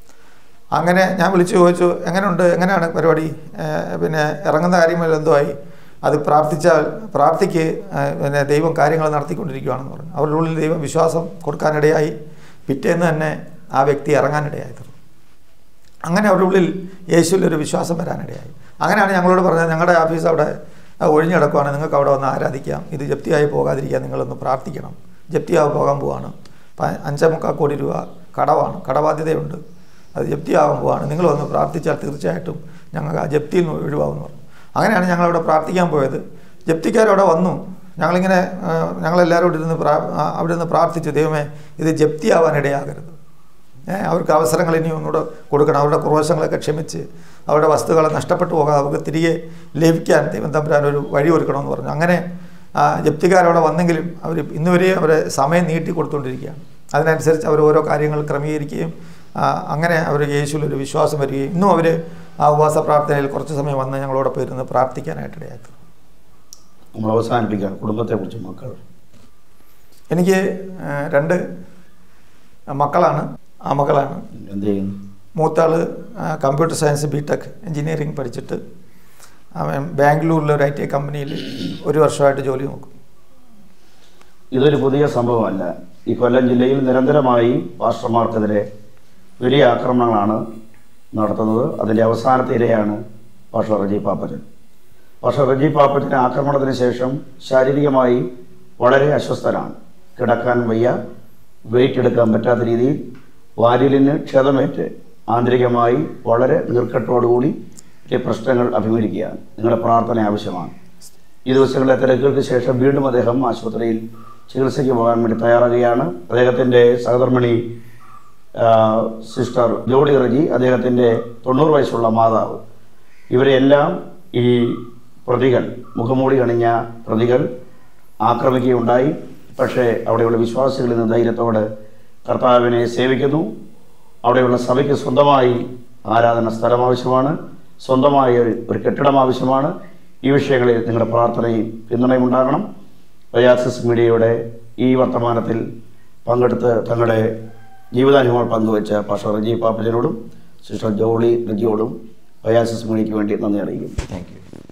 അങ്ങനെ ഞാൻ വിളിച്ചു ചോദിച്ചു എങ്ങനെയുണ്ട് എങ്ങനെയാണ് പരിപാടി ഏഹ് പിന്നെ ഇറങ്ങുന്ന കാര്യങ്ങളിൽ എന്തോ ആയി അത് പ്രാർത്ഥിച്ചാൽ പ്രാർത്ഥിക്ക് ഏഹ് പിന്നെ ദൈവം കാര്യങ്ങൾ നടത്തിക്കൊണ്ടിരിക്കുകയാണെന്ന് പറഞ്ഞു അവരുടെ ഉള്ളിൽ ദൈവം വിശ്വാസം കൊടുക്കാനിടയായി പിറ്റേന്ന് തന്നെ ആ വ്യക്തി ഇറങ്ങാനിടയായി തീർന്നു അങ്ങനെ അവരുടെ ഉള്ളിൽ യേശുവിൽ ഒരു വിശ്വാസം വരാനിടയായി അങ്ങനെയാണ് ഞങ്ങളോട് പറഞ്ഞത് ഞങ്ങളുടെ ഓഫീസ് അവിടെ ആ, ഒഴിഞ്ഞു കിടക്കുവാണ് നിങ്ങൾക്ക് അവിടെ വന്ന് ആരാധിക്കാം ഇത് ജപ്തിയായി പോകാതിരിക്കാൻ നിങ്ങളൊന്ന് പ്രാർത്ഥിക്കണം ജപ്തിയായി പോകാൻ പോവാണ് പ- അഞ്ചേ മുക്കാൽ കോടി രൂപ കടവാണ് കടബാധ്യതയുണ്ട് അത് ജപ്തിയാകാൻ പോവാണ് നിങ്ങൾ വന്ന് പ്രാർത്ഥിച്ചാൽ തീർച്ചയായിട്ടും ഞങ്ങൾക്ക് ആ ജപ്തിയിൽ നിന്ന് ഒഴിവാകുമെന്ന് പറഞ്ഞു അങ്ങനെയാണ് ഞങ്ങളവിടെ പ്രാർത്ഥിക്കാൻ പോയത് ജപ്തിക്കാരവിടെ വന്നു ഞങ്ങളിങ്ങനെ ആ, ഞങ്ങളെല്ലാവരും ഇവിടെ ഇരുന്ന് പ്രാ ആ, അവിടെ നിന്ന് പ്രാർത്ഥിച്ചു ദൈവമേ ഇത് ജപ്തിയാവാൻ ഇടയാകരുത് ഏ, അവർക്ക് അവസരങ്ങൾ ഇനി ഒന്നുകൂടെ കൊടുക്കണം അവരുടെ കുറവശങ്ങളൊക്കെ ക്ഷമിച്ച് അവരുടെ വസ്തുക്കളെ നഷ്ടപ്പെട്ടു പോകാതെ അവർക്ക് തിരികെ ലഭിക്കാൻ ദൈവം തമ്പുരാൻ ഒരു വഴി ഒരുക്കണമെന്ന് പറഞ്ഞു അങ്ങനെ ആ, ജപ്തിക്കാരവിടെ വന്നെങ്കിലും അവർ ഇന്നുവരെ അവരെ സമയം നീട്ടി കൊടുത്തുകൊണ്ടിരിക്കുകയാണ് അതിനനുസരിച്ച് അവർ ഓരോ കാര്യങ്ങൾ ക്രമീകരിക്കുകയും ആ, അങ്ങനെ അവർ യേശുവിൽ ഒരു വിശ്വാസം വരികയും ഇന്നും അവർ ആ ഉപവാസ പ്രാർത്ഥനയിൽ കുറച്ച് സമയം വന്ന് ഞങ്ങളോടൊപ്പം ഇരുന്ന് പ്രാർത്ഥിക്കാനായിട്ടിടയായി നമ്മൾ അവസാനിപ്പിക്കുകയാണ് കുടുംബത്തെക്കുറിച്ച് മക്കൾ എനിക്ക് ആ, രണ്ട് മക്കളാണ് ആ മക്കളാണ് എന്ത് ചെയ്യുന്നു മൂത്താൾ computer science B tech engineering പഠിച്ചിട്ട് അവൻ ബാംഗ്ലൂരിലെ ഒരു ഐ ടി കമ്പനിയിൽ ഒരു വർഷമായിട്ട് ജോലി നോക്കും ഇതൊരു പുതിയ സംഭവമല്ല ഈ കൊല്ലം ജില്ലയിൽ നിരന്തരമായി പാസ്റ്റർമാർക്കെതിരെ വലിയ ആക്രമണങ്ങളാണ് നടത്തുന്നത് അതിൻ്റെ അവസാനത്തെ ഇരയാണ് പാസ്റ്റർ റജി പാപ്പച്ചൻ പാസ്റ്റർ റജി പാപ്പച്ചൻ ആക്രമണത്തിന് ശേഷം ശാരീരികമായി വളരെ അസ്വസ്ഥനാണ് കിടക്കാൻ വയ്യ വെയിറ്റ് എടുക്കാൻ പറ്റാത്ത രീതിയിൽ വാരിലിന് ക്ഷതമേറ്റ് ആന്തരികമായി വളരെ നീർക്കെട്ടോടുകൂടി ഈ പ്രശ്നങ്ങൾ അഭിമുഖീകരിക്കുകയാണ് നിങ്ങളുടെ പ്രാർത്ഥന ആവശ്യമാണ് ഈ ദിവസങ്ങളിലെ തിരക്കുകൾക്ക് ശേഷം വീണ്ടും അദ്ദേഹം ആശുപത്രിയിൽ ചികിത്സയ്ക്ക് പോകാൻ വേണ്ടി തയ്യാറാകുകയാണ് അദ്ദേഹത്തിൻ്റെ സഹധർമ്മിണി ആ, സിസ്റ്റർ ജോഡി റജി അദ്ദേഹത്തിൻ്റെ തൊണ്ണൂറ് വയസ്സുള്ള മാതാവ് ഇവരെല്ലാം ഈ പ്രതികൾ മുഖംമൂടി അണിഞ്ഞ പ്രതികൾ ആക്രമിക്കുകയുണ്ടായി പക്ഷേ അവിടെയുള്ള വിശ്വാസികളിൽ നിന്ന് ധൈര്യത്തോടെ കർത്താവിനെ സേവിക്കുന്നു അവിടെയുള്ള സഭയ്ക്ക് സ്വന്തമായി ആരാധന സ്ഥലം ആവശ്യമാണ് സ്വന്തമായി ഒരു ഒരു കെട്ടിടം ആവശ്യമാണ് ഈ വിഷയങ്ങളിൽ നിങ്ങളുടെ പ്രാർത്ഥനയും പിന്തുണയും ഉണ്ടാകണം വയാസിസ് മീഡിയയുടെ ഈ വർത്തമാനത്തിൽ പങ്കെടുത്ത് തങ്ങളുടെ ജീവിതാനുഭവങ്ങൾ പങ്കുവച്ച പാഷ റജി പാപ്പച്ചനോടും സിസ്റ്റർ ജോളി റജിയോടും വയാസിസ് മീഡിയയ്ക്ക് വേണ്ടി നന്ദി അറിയിക്കുന്നു താങ്ക് യു